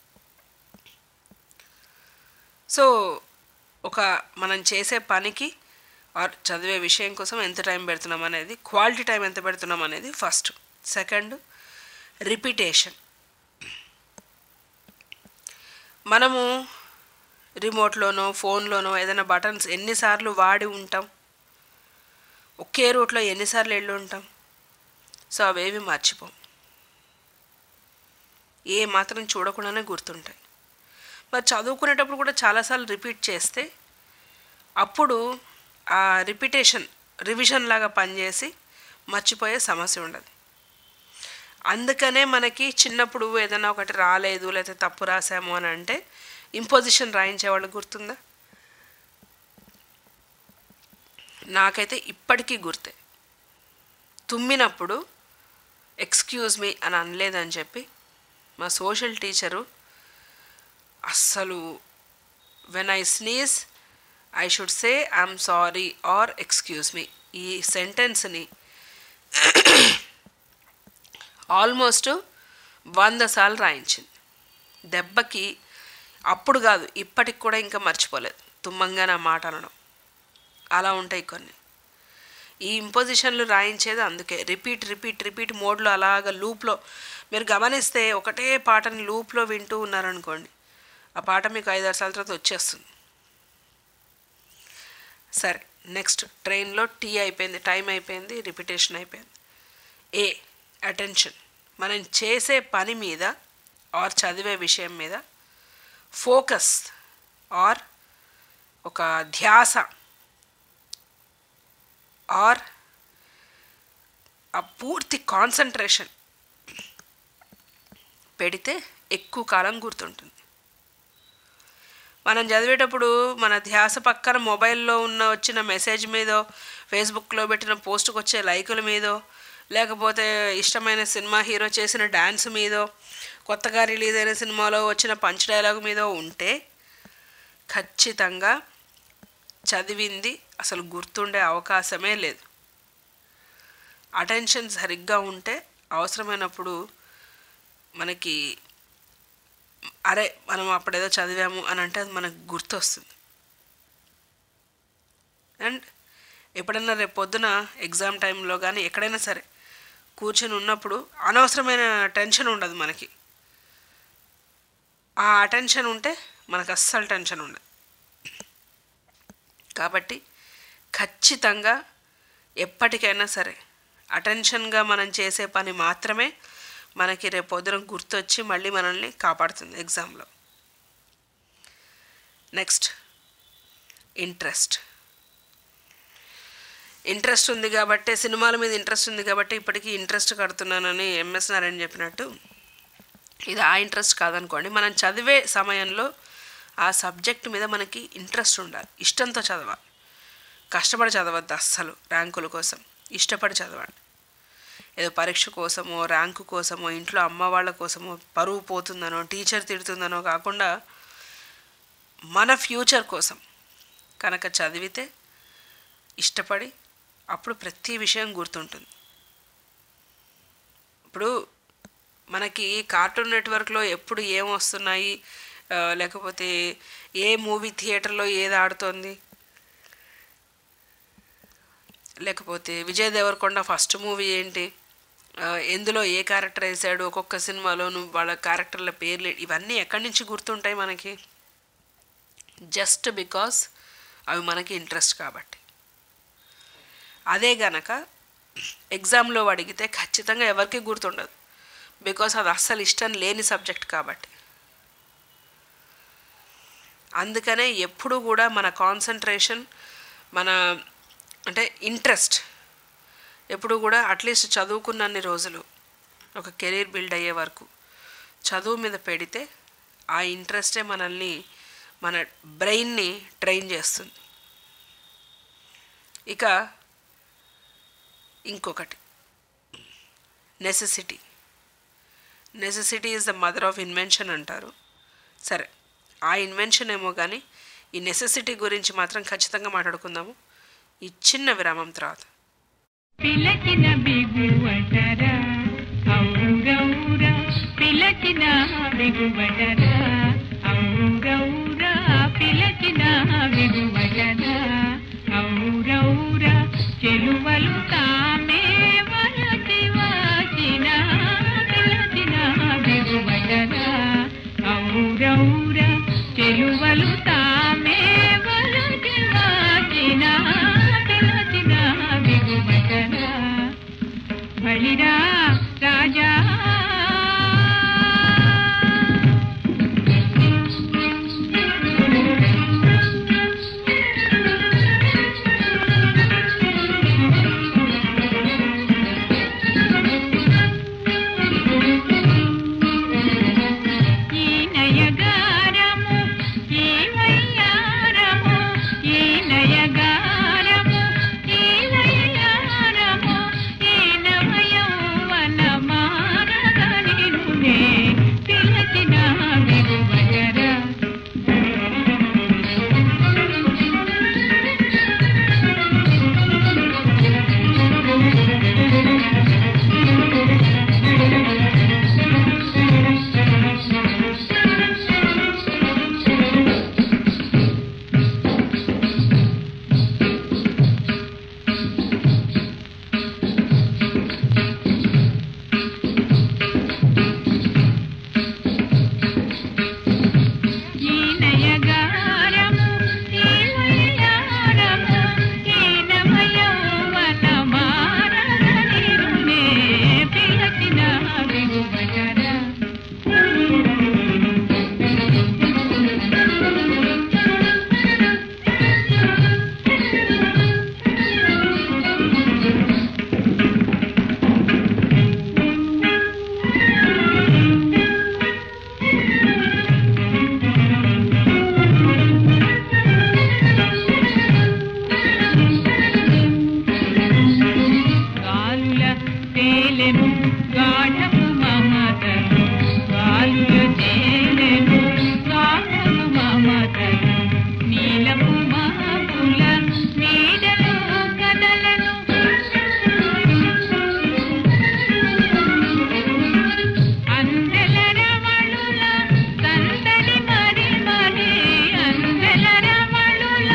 D: సో ఒక మనం చేసే పనికి ఆర్ చదివే విషయం కోసం ఎంత టైం పెడుతున్నాం అనేది క్వాలిటీ టైం ఎంత పెడుతున్నాం అనేది ఫస్ట్ సెకండ్ రిపిటేషన్ మనము రిమోట్లోనో ఫోన్లోనో ఏదైనా బటన్స్ ఎన్నిసార్లు వాడి ఉంటాం ఒకే రూట్లో ఎన్నిసార్లు వెళ్ళి ఉంటాం సో అవేవి మర్చిపోం ఏ మాత్రం చూడకుండానే గుర్తుంటాయి మరి చదువుకునేటప్పుడు కూడా చాలాసార్లు రిపీట్ చేస్తే అప్పుడు ఆ రిపిటేషన్ రివిజన్ లాగా పనిచేసి మర్చిపోయే సమస్య ఉండదు అందుకనే మనకి చిన్నప్పుడు ఏదైనా ఒకటి రాలేదు లేకపోతే తప్పు రాసాము అని అంటే ఇంపోజిషన్ రాయించేవాళ్ళు గుర్తుందా నాకైతే ఇప్పటికీ గుర్తే తుమ్మినప్పుడు ఎక్స్క్యూజ్ మీ అని అనలేదని చెప్పి మా సోషల్ టీచరు అస్సలు when I sneeze I should say I'm sorry or excuse me ఈ సెంటెన్స్ని ఆల్మోస్ట్ వంద సార్లు రాయించింది దెబ్బకి అప్పుడు కాదు ఇప్పటికి కూడా ఇంకా మర్చిపోలేదు తుమ్మంగా నా మాట అనడం అలా ఉంటాయి కొన్ని ఈ ఇంపోజిషన్లు రాయించేది అందుకే రిపీట్ రిపీట్ రిపీట్ మోడ్లో అలాగ లూప్లో మీరు గమనిస్తే ఒకటే పాటని లూప్లో వింటూ ఉన్నారనుకోండి ఆ పాట మీకు ఐదారు సార్ల తర్వాత వచ్చేస్తుంది సరే నెక్స్ట్ ట్రైన్లో టీ అయిపోయింది టైం అయిపోయింది రిపిటేషన్ అయిపోయింది ఏ అటెన్షన్ మనం చేసే పని మీద ఆర్ చదివే విషయం మీద ఫోకస్ ఆర్ ఒక ధ్యాస ఆర్ ఆ పూర్తి కాన్సన్ట్రేషన్ పెడితే ఎక్కువ కాలం గుర్తుంటుంది మనం చదివేటప్పుడు మన ధ్యాస పక్కన మొబైల్లో ఉన్న వచ్చిన మెసేజ్ మీదో ఫేస్బుక్లో పెట్టిన పోస్ట్కి వచ్చే లైకుల మీదో లేకపోతే ఇష్టమైన సినిమా హీరో చేసిన డ్యాన్స్ మీదో కొత్తగా రిలీజ్ అయిన సినిమాలో వచ్చిన పంచ్ డైలాగ్ మీదో ఉంటే ఖచ్చితంగా చదివింది అసలు గుర్తుండే అవకాశమే లేదు అటెన్షన్ సరిగ్గా ఉంటే అవసరమైనప్పుడు మనకి అరే మనం అప్పుడేదో చదివాము అని అంటే అది మనకు గుర్తొస్తుంది అండ్ ఎప్పుడైనా రేపు పొద్దున ఎగ్జామ్ టైంలో కానీ ఎక్కడైనా సరే కూర్చొని ఉన్నప్పుడు అనవసరమైన టెన్షన్ ఉండదు మనకి ఆ అటెన్షన్ ఉంటే మనకు అస్సలు టెన్షన్ ఉండదు కాబట్టి ఖచ్చితంగా ఎప్పటికైనా సరే అటెన్షన్గా మనం చేసే పని మాత్రమే మనకి రేపు పొద్దున గుర్తొచ్చి మళ్ళీ మనల్ని కాపాడుతుంది ఎగ్జామ్లో నెక్స్ట్ ఇంట్రెస్ట్ ఇంట్రెస్ట్ ఉంది కాబట్టి సినిమాల మీద ఇంట్రెస్ట్ ఉంది కాబట్టి ఇప్పటికీ ఇంట్రెస్ట్ కడుతున్నానని ఎంఎస్ నారాయణ చెప్పినట్టు ఇది ఆ ఇంట్రెస్ట్ కాదనుకోండి మనం చదివే సమయంలో ఆ సబ్జెక్ట్ మీద మనకి ఇంట్రెస్ట్ ఉండాలి ఇష్టంతో చదవాలి కష్టపడి చదవద్దు అస్సలు ర్యాంకుల కోసం ఇష్టపడి చదవండి ఏదో పరీక్ష కోసమో ర్యాంకు కోసమో ఇంట్లో అమ్మ వాళ్ళ కోసమో పరువు పోతుందనో టీచర్ తిడుతుందనో కాకుండా మన ఫ్యూచర్ కోసం కనుక చదివితే ఇష్టపడి అప్పుడు ప్రతి విషయం గుర్తుంటుంది ఇప్పుడు మనకి కార్టూన్ నెట్వర్క్లో ఎప్పుడు ఏం వస్తున్నాయి ఆ, లేకపోతే ఏ మూవీ థియేటర్లో ఏది ఆడుతోంది లేకపోతే విజయ్ దేవరకొండ ఫస్ట్ మూవీ ఏంటి ఆ, ఎందులో ఏ క్యారెక్టర్ వేసాడు ఒక్కొక్క సినిమాలోను వాళ్ళ క్యారెక్టర్ల పేర్లు ఇవన్నీ ఎక్కడి నుంచి గుర్తుంటాయి మనకి జస్ట్ బికాస్ అవి మనకి ఇంట్రెస్ట్ కాబట్టి అదే గనక ఎగ్జామ్లో అడిగితే ఖచ్చితంగా ఎవరికి గుర్తుండదు బికాస్ అది అస్సలు ఇష్టం లేని సబ్జెక్ట్ కాబట్టి అందుకనే ఎప్పుడు కూడా మన కాన్సన్ట్రేషన్ మన అంటే ఇంట్రెస్ట్ ఎప్పుడు కూడా అట్లీస్ట్ చదువుకున్నన్ని రోజులు ఒక కెరీర్ బిల్డ్ అయ్యే వరకు చదువు మీద పెడితే ఆ ఇంట్రెస్టే మనల్ని మన బ్రెయిన్ని ట్రైన్ చేస్తుంది ఇక ఇంకొకటి necessity necessity is the mother of invention అంటారు సరే ఆ ఇన్వెన్షన్ ఏమో కానీ ఈ నెసెసిటీ గురించి మాత్రం ఖచ్చితంగా మాట్లాడుకుందాము ఈ చిన్న విరామం తర్వాత
F: పిలచిన బిగువటరా ఔరౌరా పిలచిన బిగువటరా ఔరౌరా పిలచిన బిగువటరా ఔరౌరా చెలువలు తామే వలచి వాచిన పిలచిన బిగువటరా ఔరౌరా చెలువలు తామే వలచి వాచిన పిలచిన బిగువటరా బలిరా రాజా ఈ నయగారము ఈ వయ్యారము ఈ నయగారము ఈ వయ్యారము ఈ నవయౌవన మారగనినునే పిలచిన విరువగరా ఈ నయగారము ఈ వయ్యారము ఈ నవయౌవన మారగనినునే పిలచిన విరువగరా గాలుల తేలెను గాఢపు మమతను గాలుల తేలెను గాఢపు మమతను నీలపు మహపుల నీడలు కదలను అందెల రమణుల సందడి మరి మరి అందెల రమణుల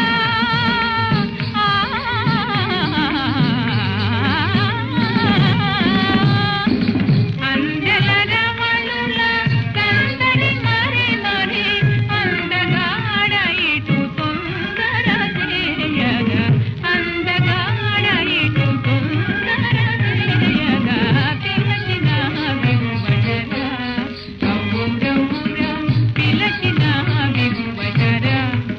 F: అందెల రమణుల సందడి మరి మరి అందగాడ ఇటు తొందర చేయగా అందగాడ ఇటు తొందర చేయగా పిలచిన విగువటరా ఔరౌరా పిలచిన విగువటరా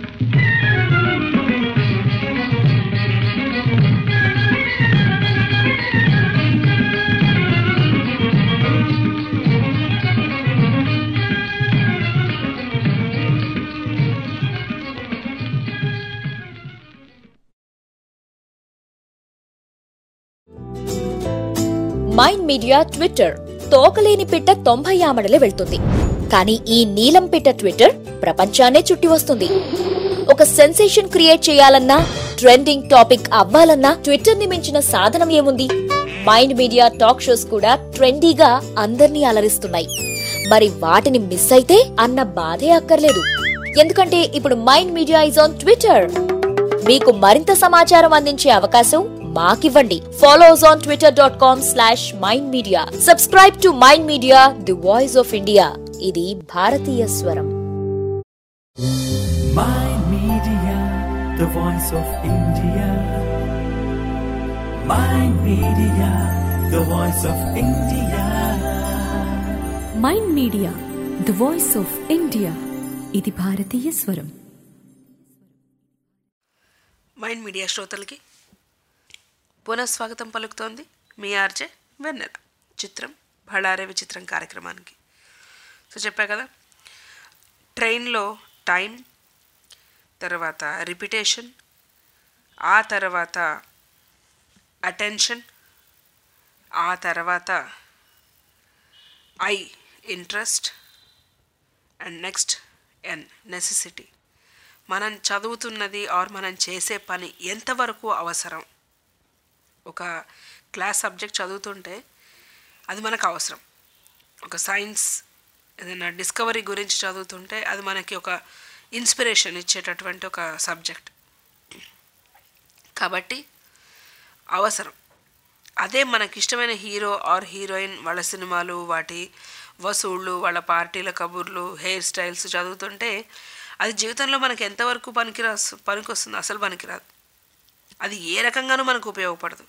G: మైండ్ మీడియా ట్విట్టర్ తోకలేని పిట్ట తొంభై ఆమడలే వెళ్తుంది కానీ ఈ నీలం పిట్ట ట్విట్టర్ ప్రపంచాన్నే చుట్టి వస్తుంది ఒక సెన్సేషన్ క్రియేట్ చేయాలన్నా ట్రెండింగ్ టాపిక్ అవ్వాలన్నా ట్విట్టర్ ని మించిన సాధనం ఏముంది మైండ్ మీడియా టాక్ షోస్ కూడా ట్రెండీగా అందర్నీ అలరిస్తున్నాయి మరి వాటిని మిస్ అయితే అన్న బాధే అక్కర్లేదు ఎందుకంటే ఇప్పుడు Mind Media is on Twitter మీకు మరింత సమాచారం అందించే అవకాశం మాకివ్వండి follows on Twitter dot com slash Mind Media subscribe to Mind Media the voice of India ఇది భారతీయ స్వరం
A: Mind Media, the voice of India. Mind Media, the voice of India.
B: Mind media the voice of India ఇది భారతీయ స్వరం
D: mind media శ్రోతలకి పునఃస్వాగతం పలుకుతోంది మీ RJ వెన్నెల చిత్రం బళ్ళారే విచిత్రం కార్యక్రమానికి సో చెప్పా కదా ట్రైన్లో టైం తర్వాత రిపిటేషన్ ఆ తర్వాత అటెన్షన్ ఆ తర్వాత I interest and next N necessity మనం చదువుతున్నది ఆర్ మనం చేసే పని ఎంతవరకు అవసరం ఒక క్లాస్ సబ్జెక్ట్ చదువుతుంటే అది మనకు అవసరం ఒక సైన్స్ ఏదైనా డిస్కవరీ గురించి చదువుతుంటే అది మనకి ఒక ఇన్స్పిరేషన్ ఇచ్చేటటువంటి ఒక సబ్జెక్ట్ కాబట్టి అవసరం అదే మనకి ఇష్టమైన హీరో ఆర్ హీరోయిన్ వాళ్ళ సినిమాలు వాటి వసూళ్ళు వాళ్ళ పార్టీల కబుర్లు హెయిర్ స్టైల్స్ చదువుతుంటే అది జీవితంలో మనకి ఎంతవరకు పనికిరా పనికొస్తుంది అసలు పనికిరాదు అది ఏ రకంగానూ మనకు ఉపయోగపడదు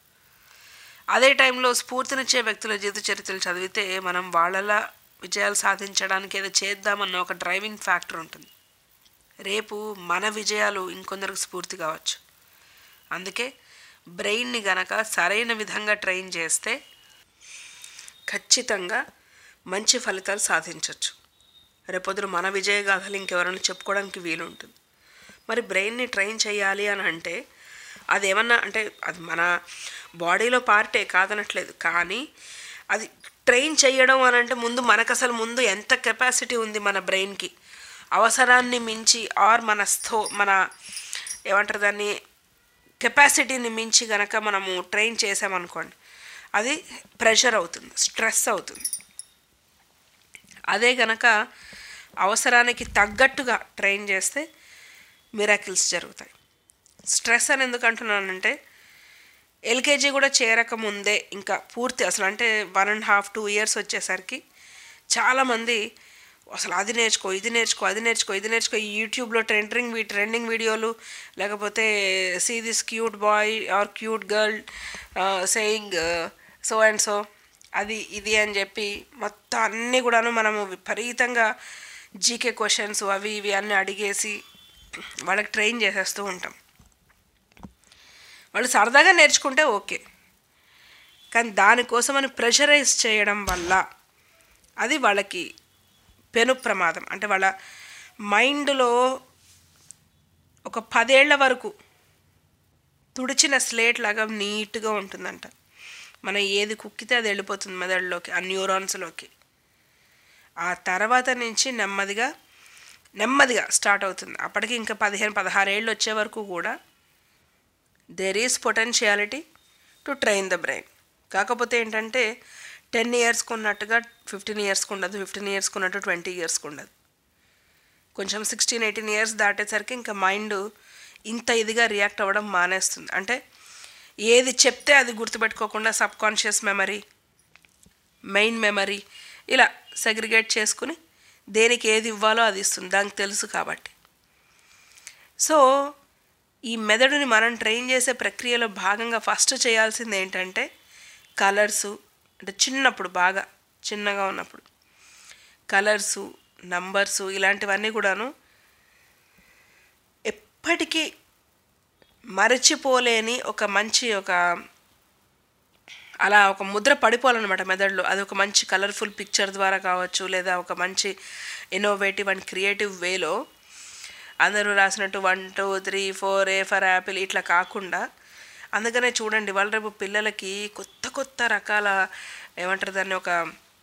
D: అదే టైంలో స్ఫూర్తినిచ్చే వ్యక్తుల జీవిత చరిత్రలు చదివితే మనం వాళ్ళలా విజయాలు సాధించడానికి ఏదో చేద్దామన్న ఒక డ్రైవింగ్ ఫ్యాక్టర్ ఉంటుంది రేపు మన విజయాలు ఇంకొందరికి స్ఫూర్తి కావచ్చు అందుకే బ్రెయిన్ని గనక సరైన విధంగా ట్రైన్ చేస్తే ఖచ్చితంగా మంచి ఫలితాలు సాధించవచ్చు రేపొద్దున మన విజయగాథలు ఇంకెవరైనా చెప్పుకోవడానికి వీలు ఉంటుంది మరి బ్రెయిన్ని ట్రైన్ చేయాలి అని అంటే అది ఏమన్నా అంటే అది మన బాడీలో పార్టే కాదనట్లేదు కానీ అది ట్రైన్ చేయడం అని అంటే ముందు మనకు అసలు ముందు ఎంత కెపాసిటీ ఉంది మన బ్రెయిన్కి అవసరాన్ని మించి ఆర్ మన స్థో మన ఏమంటారు దాన్ని కెపాసిటీని మించి గనక మనము ట్రైన్ చేసామనుకోండి అది ప్రెషర్ అవుతుంది స్ట్రెస్ అవుతుంది అదే గనక అవసరానికి తగ్గట్టుగా ట్రైన్ చేస్తే మిరాకిల్స్ జరుగుతాయి స్ట్రెస్ అని ఎందుకు అంటున్నానంటే ఎల్కేజీ కూడా చేరక ముందే ఇంకా పూర్తి అసలు అంటే one and half two years వచ్చేసరికి చాలామంది అసలు అది నేర్చుకో ఇది నేర్చుకో అది నేర్చుకో ఇది నేర్చుకో ఈ యూట్యూబ్లో ట్రెండింగ్ ట్రెండింగ్ వీడియోలు లేకపోతే see this cute boy or cute girl saying so and so అది ఇది అని చెప్పి మొత్తం అన్నీ కూడాను మనము విపరీతంగా జీకే క్వశ్చన్స్ అవి ఇవి అన్నీ అడిగేసి వాళ్ళకి ట్రైన్ చేసేస్తూ ఉంటాం వాళ్ళు సరదాగా నేర్చుకుంటే ఓకే కానీ దానికోసమని ప్రెషరైజ్ చేయడం వల్ల అది వాళ్ళకి పెను ప్రమాదం అంటే వాళ్ళ మైండ్లో ఒక పదేళ్ల వరకు తుడిచిన స్లేట్ లాగా నీట్గా ఉంటుందంట మనం ఏది కుక్కితే అది వెళ్ళిపోతుంది మెదడులోకి ఆ న్యూరాన్స్లోకి ఆ తర్వాత నుంచి నెమ్మదిగా నెమ్మదిగా స్టార్ట్ అవుతుంది అప్పటికి ఇంకా పదిహేను పదహారు ఏళ్ళు వచ్చే వరకు కూడా there is potentiality to train the brain కాకపోతే ఏంటంటే టెన్ ఇయర్స్కి ఉన్నట్టుగా ఫిఫ్టీన్ ఇయర్స్కి ఉండదు ఫిఫ్టీన్ ఇయర్స్కి ఉన్నట్టు ట్వంటీ ఇయర్స్కి ఉండదు కొంచెం సిక్స్టీన్ ఎయిటీన్ ఇయర్స్ దాటేసరికి ఇంకా మైండ్ ఇంత ఇదిగా రియాక్ట్ అవ్వడం మానేస్తుంది అంటే ఏది చెప్తే అది గుర్తుపెట్టుకోకుండా subconscious memory main memory ఇలా సెగ్రిగేట్ చేసుకుని దేనికి ఏది ఇవ్వాలో అది ఇస్తుంది దానికి తెలుసు కాబట్టి సో ఈ మెదడుని మనం ట్రైన్ చేసే ప్రక్రియలో భాగంగా ఫస్ట్ చేయాల్సింది ఏంటంటే కలర్సు అంటే చిన్నప్పుడు బాగా చిన్నగా ఉన్నప్పుడు కలర్సు నంబర్సు ఇలాంటివన్నీ కూడాను ఎప్పటికీ మరచిపోలేని ఒక మంచి ఒక అలా ఒక ముద్ర పడిపోవాలన్నమాట మెదడులో అది ఒక మంచి కలర్ఫుల్ పిక్చర్ ద్వారా కావచ్చు లేదా ఒక మంచి ఇన్నోవేటివ్ అండ్ క్రియేటివ్ వేలో అందరూ రాసినట్టు one two three four A for apple ఇట్లా కాకుండా అందుకనే చూడండి వాళ్ళ రేపు పిల్లలకి కొత్త కొత్త రకాల ఏమంటారు దాన్ని ఒక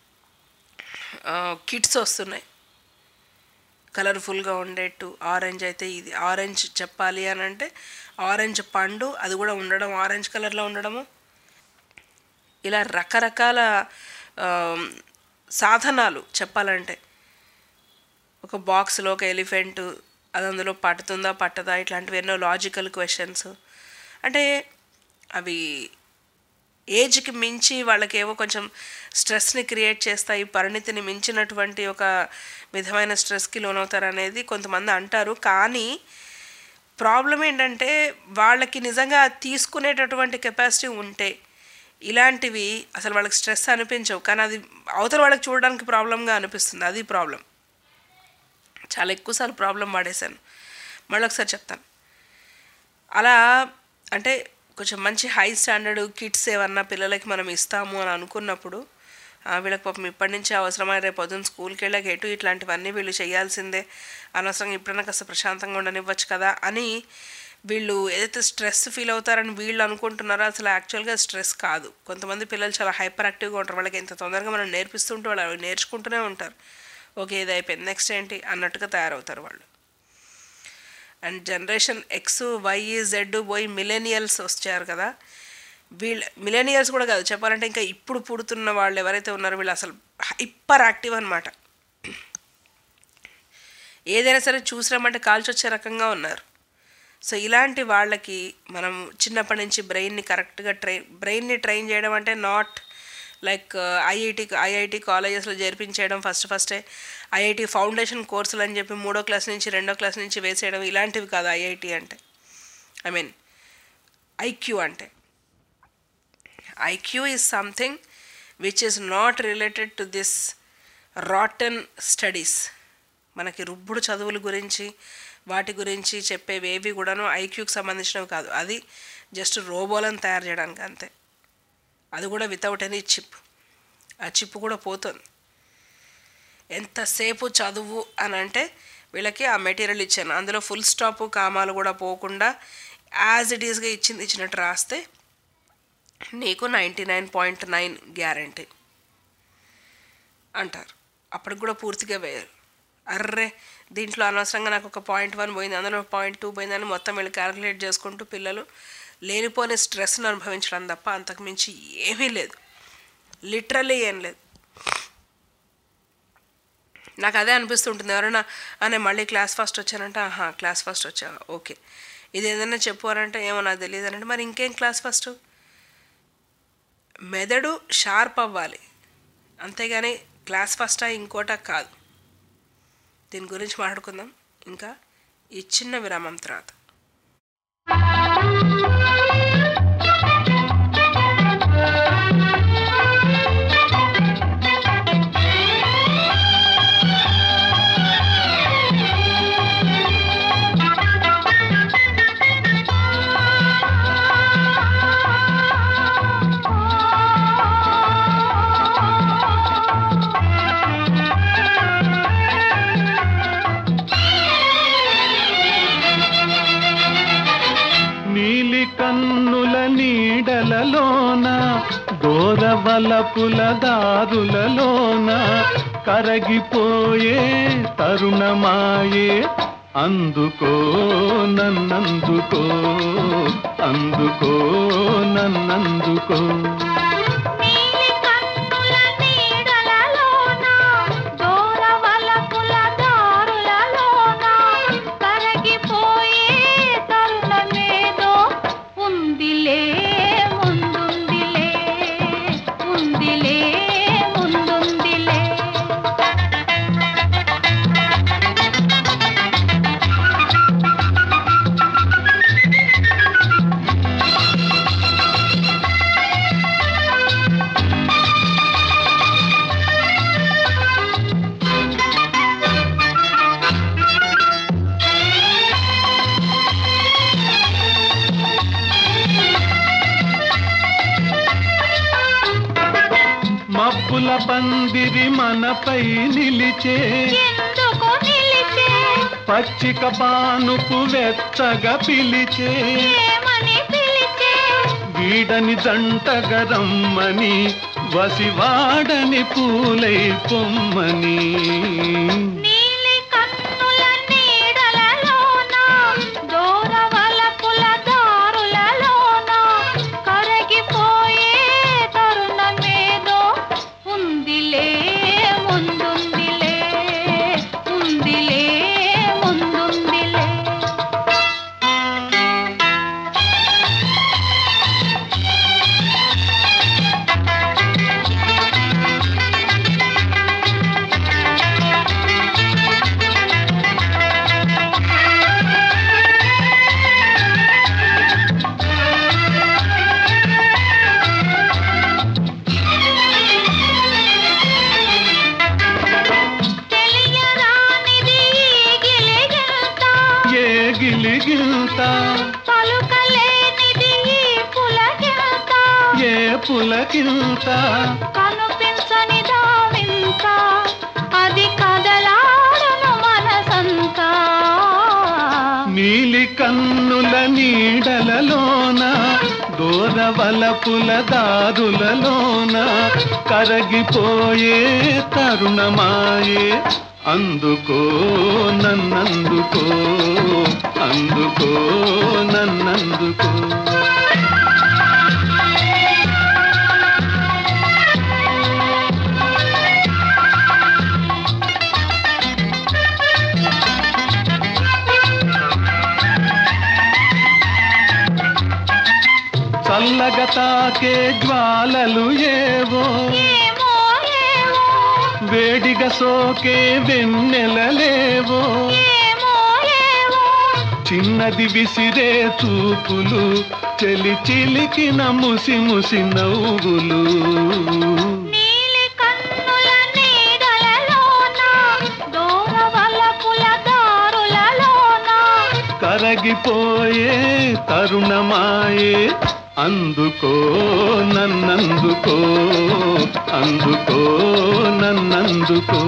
D: కిట్స్ వస్తున్నాయి కలర్ఫుల్గా ఉండేట్టు ఆరెంజ్ అయితే ఇది ఆరెంజ్ చెప్పాలి అని అంటే ఆరెంజ్ పండు అది కూడా ఉండడం ఆరెంజ్ కలర్లో ఉండడము ఇలా రకరకాల ఆ, సాధనాలు చెప్పాలంటే ఒక బాక్స్లో ఒక ఎలిఫెంట్ అది అందులో పట్టుతుందా పట్టదా ఇట్లాంటివి ఎన్నో లాజికల్ క్వశ్చన్స్ అంటే అవి ఏజ్కి మించి వాళ్ళకేవో కొంచెం స్ట్రెస్ని క్రియేట్ చేస్తాయి పరిణితిని మించినటువంటి ఒక విధమైన స్ట్రెస్కి లోనవుతారు అనేది కొంతమంది అంటారు కానీ ప్రాబ్లం ఏంటంటే వాళ్ళకి నిజంగా తీసుకునేటటువంటి కెపాసిటీ ఉంటే ఇలాంటివి అసలు వాళ్ళకి స్ట్రెస్ అనిపించవు కానీ అది అవతల వాళ్ళకి చూడడానికి ప్రాబ్లంగా అనిపిస్తుంది అది ప్రాబ్లం చాలా ఎక్కువసార్లు ప్రాబ్లం వాడేశాను మళ్ళీ ఒకసారి చెప్తాను అలా అంటే కొంచెం మంచి హై స్టాండర్డ్ కిట్స్ ఏమన్నా పిల్లలకి మనం ఇస్తాము అని అనుకున్నప్పుడు ఆ, వీళ్ళకి పాపం ఇప్పటి నుంచే అవసరమై రేపు పొద్దున్న స్కూల్కి వెళ్ళాక ఎటు ఇట్లాంటివన్నీ వీళ్ళు చేయాల్సిందే అనవసరంగా ఇప్పుడైనా కాస్త ప్రశాంతంగా ఉండనివ్వచ్చు కదా అని వీళ్ళు ఏదైతే స్ట్రెస్ ఫీల్ అవుతారని వీళ్ళు అనుకుంటున్నారో అసలు యాక్చువల్గా స్ట్రెస్ కాదు కొంతమంది పిల్లలు చాలా హైపర్ యాక్టివ్గా ఉంటారు వాళ్ళకి ఎంత తొందరగా మనం నేర్పిస్తుంటే వాళ్ళు అవి నేర్చుకుంటూనే ఉంటారు ఓకే ఇది అయిపోయింది నెక్స్ట్ ఏంటి అన్నట్టుగా తయారవుతారు వాళ్ళు and generation X Y Z పోయి మిలేనియల్స్ వచ్చారు కదా వీళ్ళ మిలేనియల్స్ కూడా కాదు చెప్పాలంటే ఇంకా ఇప్పుడు పుడుతున్న వాళ్ళు ఎవరైతే ఉన్నారో వీళ్ళు అసలు హైపర్ యాక్టివ్ అనమాట ఏదైనా సరే చూసినామంటే కాల్చి వచ్చే రకంగా ఉన్నారు సో ఇలాంటి వాళ్ళకి మనం చిన్నప్పటి నుంచి బ్రెయిన్ని కరెక్ట్గా ట్రైన్ బ్రెయిన్ని ట్రైన్ చేయడం అంటే నాట్ లైక్ ఐఐటి ఐఐటి కాలేజెస్లో చేర్పించేయడం ఫస్ట్ ఫస్టే ఐఐటి ఫౌండేషన్ కోర్సులు అని చెప్పి మూడో క్లాస్ నుంచి రెండో క్లాస్ నుంచి వేసేయడం ఇలాంటివి కాదు ఐఐటి అంటే ఐ మీన్ ఐక్యూ అంటే IQ is something which is not related to this rotten studies మనకి రుబ్బుడు చదువుల గురించి వాటి గురించి చెప్పేవి ఏవి కూడాను ఐక్యూకి సంబంధించినవి కాదు అది జస్ట్ రోబోలను తయారు చేయడానికి అంతే అది కూడా వితౌట్ ఎనీ చిప్ ఆ చిప్ కూడా పోతుంది ఎంతసేపు చదువు అని అంటే వీళ్ళకి ఆ మెటీరియల్ ఇచ్చాను అందులో ఫుల్ స్టాప్ కామాలు కూడా పోకుండా యాజ్ ఇట్ ఈస్గా ఇచ్చింది ఇచ్చినట్టు రాస్తే నీకు ninety nine point nine guarantee అంటారు అప్పటికి కూడా పూర్తిగా వేయరు అర్రే దీంట్లో అనవసరంగా నాకు ఒక పాయింట్ వన్ పోయింది అందులో పాయింట్ టూ పోయిందని మొత్తం వీళ్ళు క్యాలిక్యులేట్ చేసుకుంటూ పిల్లలు లేనిపోని స్ట్రెస్ని అనుభవించడం తప్ప అంతకుమించి ఏమీ లేదు లిటరల్లీ ఏం లేదు నాకు అదే అనిపిస్తుంటుంది ఎవరైనా "ఆ, నేను మళ్ళీ క్లాస్ ఫస్ట్ వచ్చానంటే ఆహా క్లాస్ ఫస్ట్ వచ్చా ఓకే ఇది ఏదైనా చెప్పు అని అంటే ఏమో నాకు తెలియదు అని అంటే మరి ఇంకేం క్లాస్ ఫస్ట్ మెదడు షార్ప్ అవ్వాలి అంతేగాని క్లాస్ ఫస్టా ఇంకోటా కాదు దీని గురించి మాట్లాడుకుందాం ఇంకా ఈ చిన్న విరామం తర్వాత
I: నీలి కన్నుల నీడలలోన దూరవలపుల దారులలోన కరగిపోయే తరుణమాయే అందుకో నన్నందుకో అందుకో నన్నందుకో
F: నీలి కన్నుల నీడలలోన దూరవలపుల దారులలోన కరగిపోయే తరుణమేదో ఉందిలే ముందుందిలే ఉందిలే ముందుందిలే
I: మబ్బుల పందిరి మనపై నిలిచే
F: ఎందుకు నిలిచే
I: పచ్చిక పానుపు వెచ్చగా పిలిచే
F: ఏమని పిలిచే
I: వీడని జంటగా రమ్మని వసివాడని పూలై పొమ్మని
F: నీలి కన్నుల నీడలలోన దూరవలపుల దారులలోన కరగిపోయే తరుణమేదో ఉందిలే ముందుందిలే ఉందిలే ముందుందిలే
I: గిలిగింత
F: పలుకలేనిది ఈ పులకింత
I: ఏ పులకింత
F: కనుపించని దావింత అది కదలాడును మనసంతా
I: నీలి కన్నుల నీడలలోన దూరవలపుల దారులలోన కరగిపోయే తరుణమాయే అందుకో నన్నందుకో అందుకో నన్నందుకో చల్లగా తాకే జ్వాలలు ఏవో
F: ఏమో ఏమో
I: వేడిగా సోకే వెన్నెలలేవో
F: ఏమో ఏమో
I: చిన్నది విసిరే చూపులు చెలి చిలికిన ముసి ముసి నవ్వులు
F: నీలి కన్నుల నీడలలోన దూరవలపుల దారులలోన
I: కరగిపోయే తరుణమాయే అందుకో నన్నందుకో అందుకో నన్నందుకో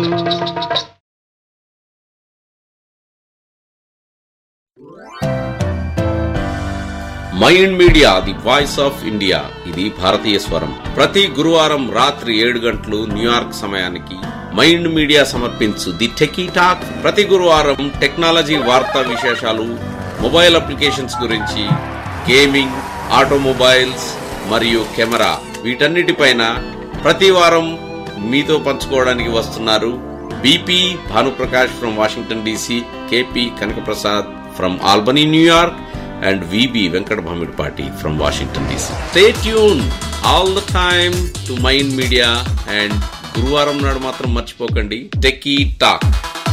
J: Mind Media the voice of India ఇది భారతీయ స్వరం ప్రతి గురువారం రాత్రి ఏడు గంటలు న్యూయార్క్ సమయానికి మైండ్ మీడియా సమర్పించు ది టెకీ టాక్ ప్రతి గురువారం టెక్నాలజీ వార్తా విశేషాలు మొబైల్ అప్లికేషన్స్ గురించి గేమింగ్ ఆటోమొబైల్స్ మరియు కెమెరా వీటన్నిటిపైన ప్రతి వారం మీతో పంచుకోవడానికి వస్తున్నారు BP Bhanuprakash from Washington DC KP Kanakaprasad from Albany New York and VB Venkat Bhamidpati from Washington DC. Stay tuned all the time to Mind Media and గురువారం నాడు మాత్రం మర్చిపోకండి techie talk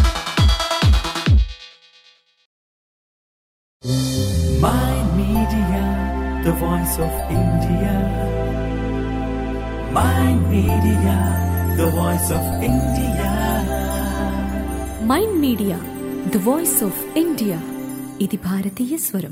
A: Mind Media, the voice of India. Mind Media, the voice of India.
B: Mind media the voice of India ఇది భారతీయ స్వరం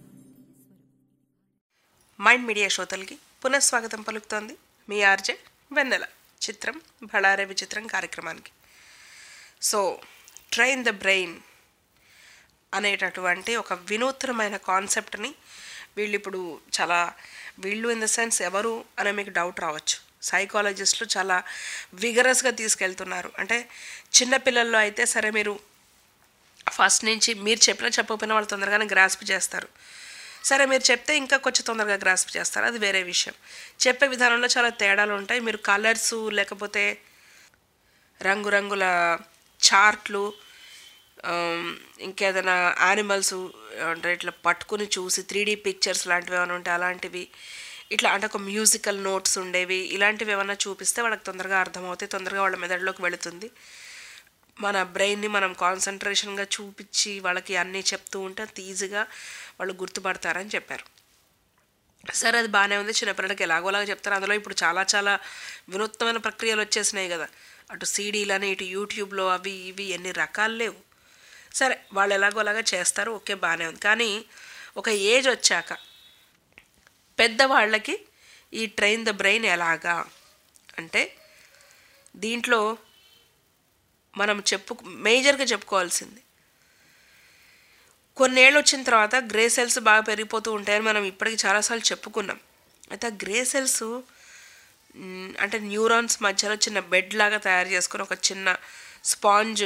D: mind media శ్రోతలకి పునఃస్వాగతం పలుకుతోంది మీ ఆర్జే వెన్నెల చిత్రం బళారే విచిత్రం కార్యక్రమానికి సో ట్రైన్ ద బ్రెయిన్ అనేటటువంటి ఒక వినూత్నమైన కాన్సెప్ట్ని వీళ్ళు ఇప్పుడు చాలా వీళ్ళు ఇన్ ద సెన్స్ ఎవరు అనే మీకు డౌట్ రావచ్చు సైకాలజిస్టులు చాలా విగరస్గా తీసుకెళ్తున్నారు అంటే చిన్నపిల్లల్లో అయితే సరే మీరు ఫస్ట్ నుంచి మీరు చెప్పినా చెప్పకపోయినా వాళ్ళు తొందరగానే గ్రాస్ప్ చేస్తారు సరే మీరు చెప్తే ఇంకా కొంచెం తొందరగా గ్రాస్ప్ చేస్తారు అది వేరే విషయం చెప్పే విధానంలో చాలా తేడాలు ఉంటాయి మీరు కలర్స్ లేకపోతే రంగురంగుల చార్ట్లు ఆమ్, ఇంకేదైనా యానిమల్స్ అంటే ఇట్లా పట్టుకుని చూసి త్రీ డీ పిక్చర్స్ లాంటివి ఏమైనా ఉంటే అలాంటివి ఇట్లా అంటే ఒక మ్యూజికల్ నోట్స్ ఉండేవి ఇలాంటివి ఏమైనా చూపిస్తే వాళ్ళకి తొందరగా అర్థమవుతాయి తొందరగా వాళ్ళ మెదడులోకి వెళుతుంది మన బ్రెయిన్ని మనం కాన్సన్ట్రేషన్గా చూపించి వాళ్ళకి అన్నీ చెప్తూ ఉంటే అంత ఈజీగా వాళ్ళు గుర్తుపడతారని చెప్పారు సరే అది బాగానే ఉంది చిన్నపిల్లలకి ఎలాగోలాగా చెప్తారు అందులో ఇప్పుడు చాలా చాలా వినూత్నమైన ప్రక్రియలు వచ్చేసినాయి కదా అటు సీడీలని ఇటు యూట్యూబ్లో అవి ఇవి ఎన్ని రకాలు లేవు సరే వాళ్ళు ఎలాగోలాగా చేస్తారు ఓకే బాగానే ఉంది కానీ ఒక ఏజ్ వచ్చాక పెద్దవాళ్ళకి ఈ ట్రైన్ ద బ్రెయిన్ ఎలాగా అంటే దీంట్లో మనం చెప్పు మేజర్గా చెప్పుకోవాల్సింది కొన్నేళ్ళు వచ్చిన తర్వాత గ్రే సెల్స్ బాగా పెరిగిపోతూ ఉంటాయని మనం ఇప్పటికి చాలాసార్లు చెప్పుకున్నాం అయితే ఆ గ్రే సెల్స్ మ్, అంటే న్యూరాన్స్ మధ్యలో చిన్న బెడ్ లాగా తయారు చేసుకొని ఒక చిన్న స్పాంజ్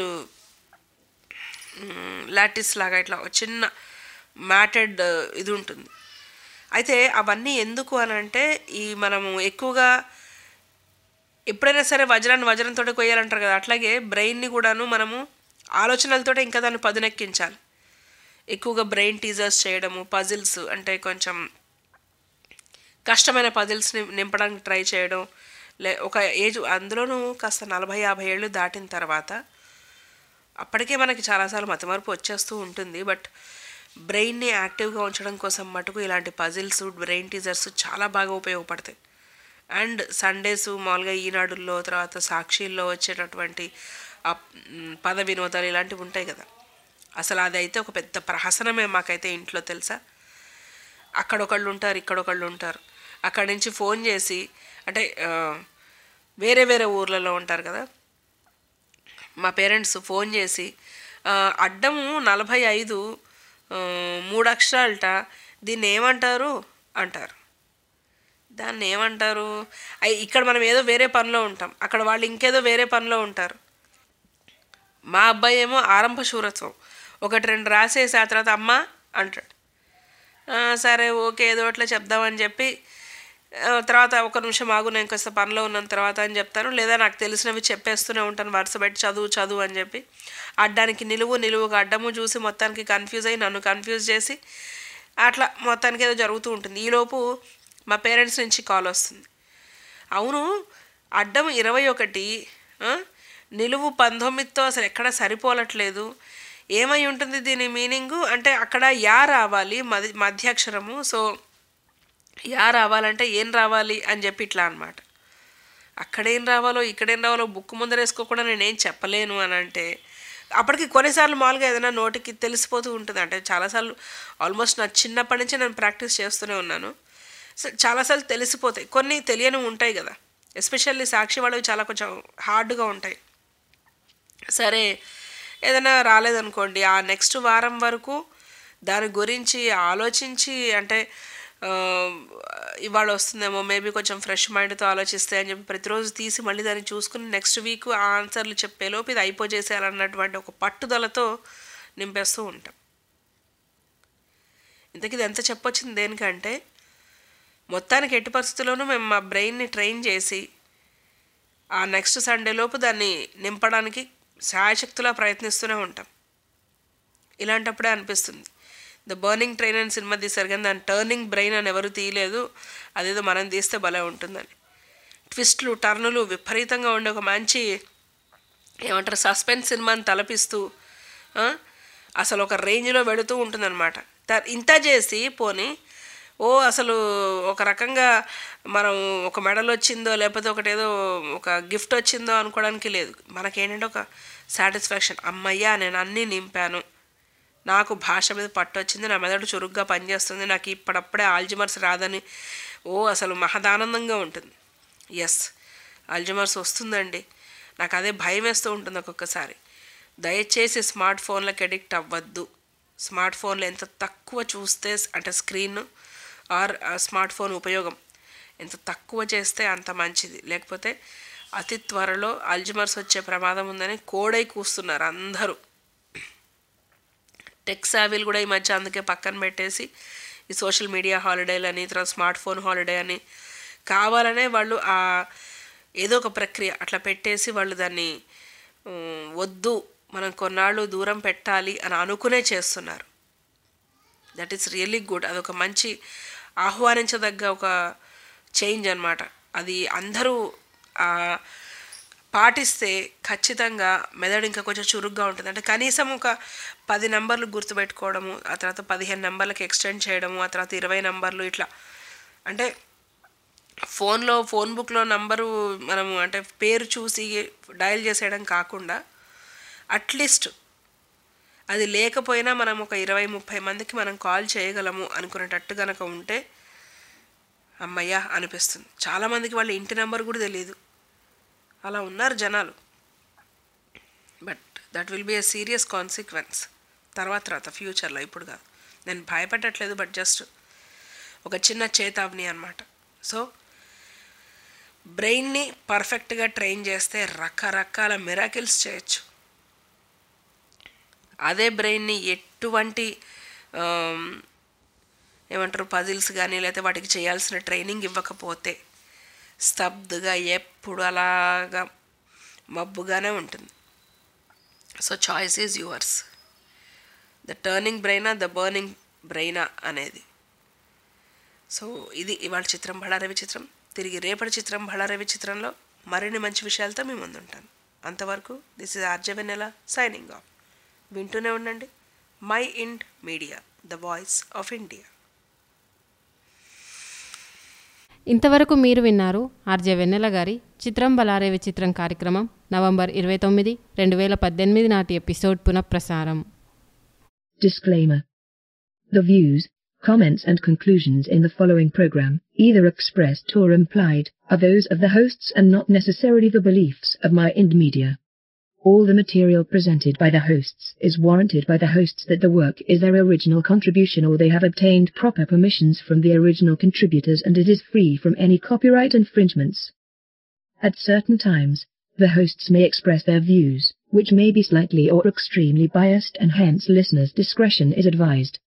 D: లాటిస్ లాగా ఇట్లా ఒక చిన్న మ్యాటెడ్ ఇది ఉంటుంది అయితే అవన్నీ ఎందుకు అని అంటే ఈ మనము ఎక్కువగా ఎప్పుడైనా సరే వజ్రాన్ని వజ్రంతో కొయ్యాలంటారు కదా అట్లాగే బ్రెయిన్ని కూడాను మనము ఆలోచనలతోటే ఇంకా దాన్ని పదునెక్కించాలి ఎక్కువగా బ్రెయిన్ టీజర్స్ చేయడము పజిల్స్ అంటే కొంచెం కష్టమైన పజిల్స్ని నింపడానికి ట్రై చేయడం లే ఒక ఏజ్ అందులోనూ కాస్త నలభై యాభై ఏళ్ళు దాటిన తర్వాత అప్పటికే మనకి చాలాసార్లు మతమరుపు వచ్చేస్తూ ఉంటుంది బట్ బ్రెయిన్ని యాక్టివ్గా ఉంచడం కోసం మటుకు ఇలాంటి పజిల్స్ బ్రెయిన్ టీజర్స్ చాలా బాగా ఉపయోగపడతాయి అండ్ సండేస్ మామూలుగా ఈనాడుల్లో తర్వాత సాక్షిల్లో వచ్చేటటువంటి ఆ మ్, పద వినోదాలు ఇలాంటివి ఉంటాయి కదా అసలు అదైతే ఒక పెద్ద ప్రహసనమే మాకైతే ఇంట్లో తెలుసా అక్కడొకళ్ళు ఉంటారు ఇక్కడొకళ్ళు ఉంటారు అక్కడి నుంచి ఫోన్ చేసి అంటే ఆ, వేరే వేరే ఊర్లలో ఉంటారు కదా మా పేరెంట్స్ ఫోన్ చేసి "ఆ, అడ్డము నలభై ఐదు ఆ, మూడు అక్షరాలట దీన్ని ఏమంటారు అంటారు దాన్ని ఏమంటారు అయ్ ఇక్కడ మనం ఏదో వేరే పనిలో ఉంటాం అక్కడ వాళ్ళు ఇంకేదో వేరే పనిలో ఉంటారు మా అబ్బాయి ఏమో ఆరంభ శూరత్వం ఒకటి రెండు రాసేసి ఆ తర్వాత అమ్మ అంటాడు "ఆ, సరే ఓకే ఏదో అట్లా చెప్దామని చెప్పి ఆ, తర్వాత ఒక నిమిషం ఆగు నేను కాస్త పనిలో ఉన్న తర్వాత అని చెప్తాను లేదా నాకు తెలిసినవి చెప్పేస్తూనే ఉంటాను వరుస పెట్టి చదువు చదువు అని చెప్పి అడ్డానికి నిలువు నిలువుగా అడ్డము చూసి మొత్తానికి కన్ఫ్యూజ్ అయ్యి నన్ను కన్ఫ్యూజ్ చేసి అట్లా మొత్తానికి ఏదో జరుగుతూ ఉంటుంది ఈలోపు మా పేరెంట్స్ నుంచి కాల్ వస్తుంది అవును అడ్డం ఇరవై ఒకటి ఆ, నిలువు పంతొమ్మిదితో అసలు ఎక్కడ సరిపోలట్లేదు ఏమై ఉంటుంది దీని మీనింగు అంటే అక్కడ యా రావాలి మధ్య మధ్యాక్షరము సో యా రావాలంటే ఏం రావాలి అని చెప్పి ఇట్లా అనమాట అక్కడేం రావాలో ఇక్కడేం రావాలో బుక్ ముందర వేసుకోకుండా నేనేం చెప్పలేను అని అంటే అప్పటికి కొన్నిసార్లు మామూలుగా ఏదైనా నోటికి తెలిసిపోతూ ఉంటుంది అంటే చాలాసార్లు ఆల్మోస్ట్ నా చిన్నప్పటి నుంచి నేను ప్రాక్టీస్ చేస్తూనే ఉన్నాను సో చాలాసార్లు తెలిసిపోతాయి కొన్ని తెలియనివి ఉంటాయి కదా ఎస్పెషల్లీ సాక్షి వాళ్ళవి చాలా కొంచెం హార్డ్గా ఉంటాయి సరే ఏదైనా రాలేదనుకోండి ఆ నెక్స్ట్ వారం వరకు దాని గురించి ఆలోచించి అంటే ఆ, ఇవాళ వస్తుందేమో మేబీ కొంచెం ఫ్రెష్ మైండ్తో ఆలోచిస్తే అని చెప్పి ప్రతిరోజు తీసి మళ్ళీ దాన్ని చూసుకుని నెక్స్ట్ వీక్ ఆ ఆన్సర్లు చెప్పేలోపు ఇది అయిపోజేసేయాలన్నటువంటి ఒక పట్టుదలతో నింపేస్తూ ఉంటాం ఇంతకీ ఇది ఎంత చెప్పొచ్చింది దేనికంటే మొత్తానికి ఎట్టి పరిస్థితుల్లోనూ మేము మా బ్రెయిన్ని ట్రైన్ చేసి ఆ నెక్స్ట్ సండే లోపు దాన్ని నింపడానికి శాయశక్తులా ప్రయత్నిస్తూనే ఉంటాం ఇలాంటప్పుడే అనిపిస్తుంది ద బర్నింగ్ ట్రైన్ అని సినిమా తీశారు కానీ దాని టర్నింగ్ బ్రెయిన్ అని ఎవరు తీయలేదు అదేదో మనం తీస్తే భలే ఉంటుందని ట్విస్ట్లు టర్నులు విపరీతంగా ఉండే ఒక మంచి ఏమంటారు సస్పెన్స్ సినిమాని తలపిస్తూ ఆ, అసలు ఒక రేంజ్లో వెళుతూ ఉంటుందన్నమాట ద- ఇంత చేసి పోనీ ఓ అసలు ఒక రకంగా మనం ఒక మెడల్ వచ్చిందో లేకపోతే ఒకటి ఏదో ఒక గిఫ్ట్ వచ్చిందో అనుకోవడానికి లేదు మనకేంటంటే ఒక సాటిస్ఫాక్షన్ అమ్మయ్యా నేను అన్నీ నింపాను నాకు భాష మీద పట్టు వచ్చింది నా మెదడు చురుగ్గా పనిచేస్తుంది నాకు ఇప్పుడప్పుడే ఆల్జిమర్స్ రాదని ఓ అసలు మహదానందంగా ఉంటుంది ఎస్ ఆల్జిమర్స్ వస్తుందండి నాకు అదే భయం వేస్తూ ఉంటుంది ఒక్కొక్కసారి దయచేసి స్మార్ట్ ఫోన్లకు అడిక్ట్ అవ్వద్దు స్మార్ట్ ఫోన్లు ఎంత తక్కువ చూస్తే అంటే స్క్రీన్ ఆర్ స్మార్ట్ ఫోన్ ఉపయోగం ఎంత తక్కువ చేస్తే అంత మంచిది లేకపోతే అతి త్వరలో అల్జిమర్స్ వచ్చే ప్రమాదం ఉందని కోడై కూస్తున్నారు అందరూ టెక్ సావీలు కూడా ఈ మధ్య అందుకే పక్కన పెట్టేసి ఈ సోషల్ మీడియా హాలిడేలు అని తర్వాత స్మార్ట్ ఫోన్ హాలిడే అని కావాలనే వాళ్ళు ఆ ఏదో ఒక ప్రక్రియ అట్లా పెట్టేసి వాళ్ళు దాన్ని ఉమ్, వద్దు మనం కొన్నాళ్ళు దూరం పెట్టాలి అని అనుకునే చేస్తున్నారు దట్ ఈస్ రియల్లీ గుడ్ అదొక మంచి ఆహ్వానించదగ్గ ఒక చేంజ్ అన్నమాట అది అందరూ ఆ, పాటిస్తే ఖచ్చితంగా మెదడు ఇంకా కొంచెం చురుగ్గా ఉంటుంది అంటే కనీసం ఒక పది నెంబర్లు గుర్తుపెట్టుకోవడము ఆ తర్వాత పదిహేను నెంబర్లకు ఎక్స్టెండ్ చేయడము ఆ తర్వాత ఇరవై నెంబర్లు ఇట్లా అంటే ఫోన్లో ఫోన్ బుక్లో నంబరు మనము అంటే పేరు చూసి డయల్ చేసేయడం కాకుండా అట్లీస్ట్ అది లేకపోయినా మనం ఒక ఇరవై ముప్పై మందికి మనం కాల్ చేయగలము అనుకునేటట్టు కనుక ఉంటే అమ్మయ్యా అనిపిస్తుంది చాలామందికి వాళ్ళ ఇంటి నెంబర్ కూడా తెలియదు అలా ఉన్నారు జనాలు but that will be a serious consequence తర్వాత తర్వాత ఫ్యూచర్లో ఇప్పుడు కాదు నేను భయపడట్లేదు బట్ జస్ట్ ఒక చిన్న చేతావని అనమాట సో బ్రెయిన్ని పర్ఫెక్ట్గా ట్రైన్ చేస్తే రకరకాల మిరాకిల్స్ చేయొచ్చు అదే బ్రెయిన్ని ఎటువంటి ఆమ్, ఏమంటారు పజిల్స్ కానీ లేకపోతే వాటికి చేయాల్సిన ట్రైనింగ్ ఇవ్వకపోతే స్తబ్దుగా ఎప్పుడు అలాగా మబ్బుగానే ఉంటుంది so choice is yours the turning బ్రెయినా ద బర్నింగ్ బ్రెయినా అనేది సో ఇది ఇవాళ చిత్రం బళారవి చిత్రం తిరిగి రేపటి చిత్రం బళారవి చిత్రంలో మరిన్ని మంచి విషయాలతో మీ ముందుంటాను అంతవరకు this is RJ Vennela signing off వింటూనే ఉండండి Mind Media the voice of India
C: ఇంతవరకు మీరు విన్నారు ఆర్జే వెన్నెల గారి చిత్రం బలారేవి చిత్రం కార్యక్రమం నవంబర్ ఇరవై తొమ్మిది రెండు వేల పద్దెనిమిది నాటి ఎపిసోడ్ పునఃప్రసారం
K: Disclaimer. The views, comments and conclusions in the following program, either expressed or implied, are those of the hosts and not necessarily the beliefs of Mind Media. All the material presented by the hosts is warranted by the hosts that the work is their original contribution or they have obtained proper permissions from the original contributors and it is free from any copyright infringements. At certain times, the hosts may express their views, which may be slightly or extremely biased and hence listeners' discretion is advised.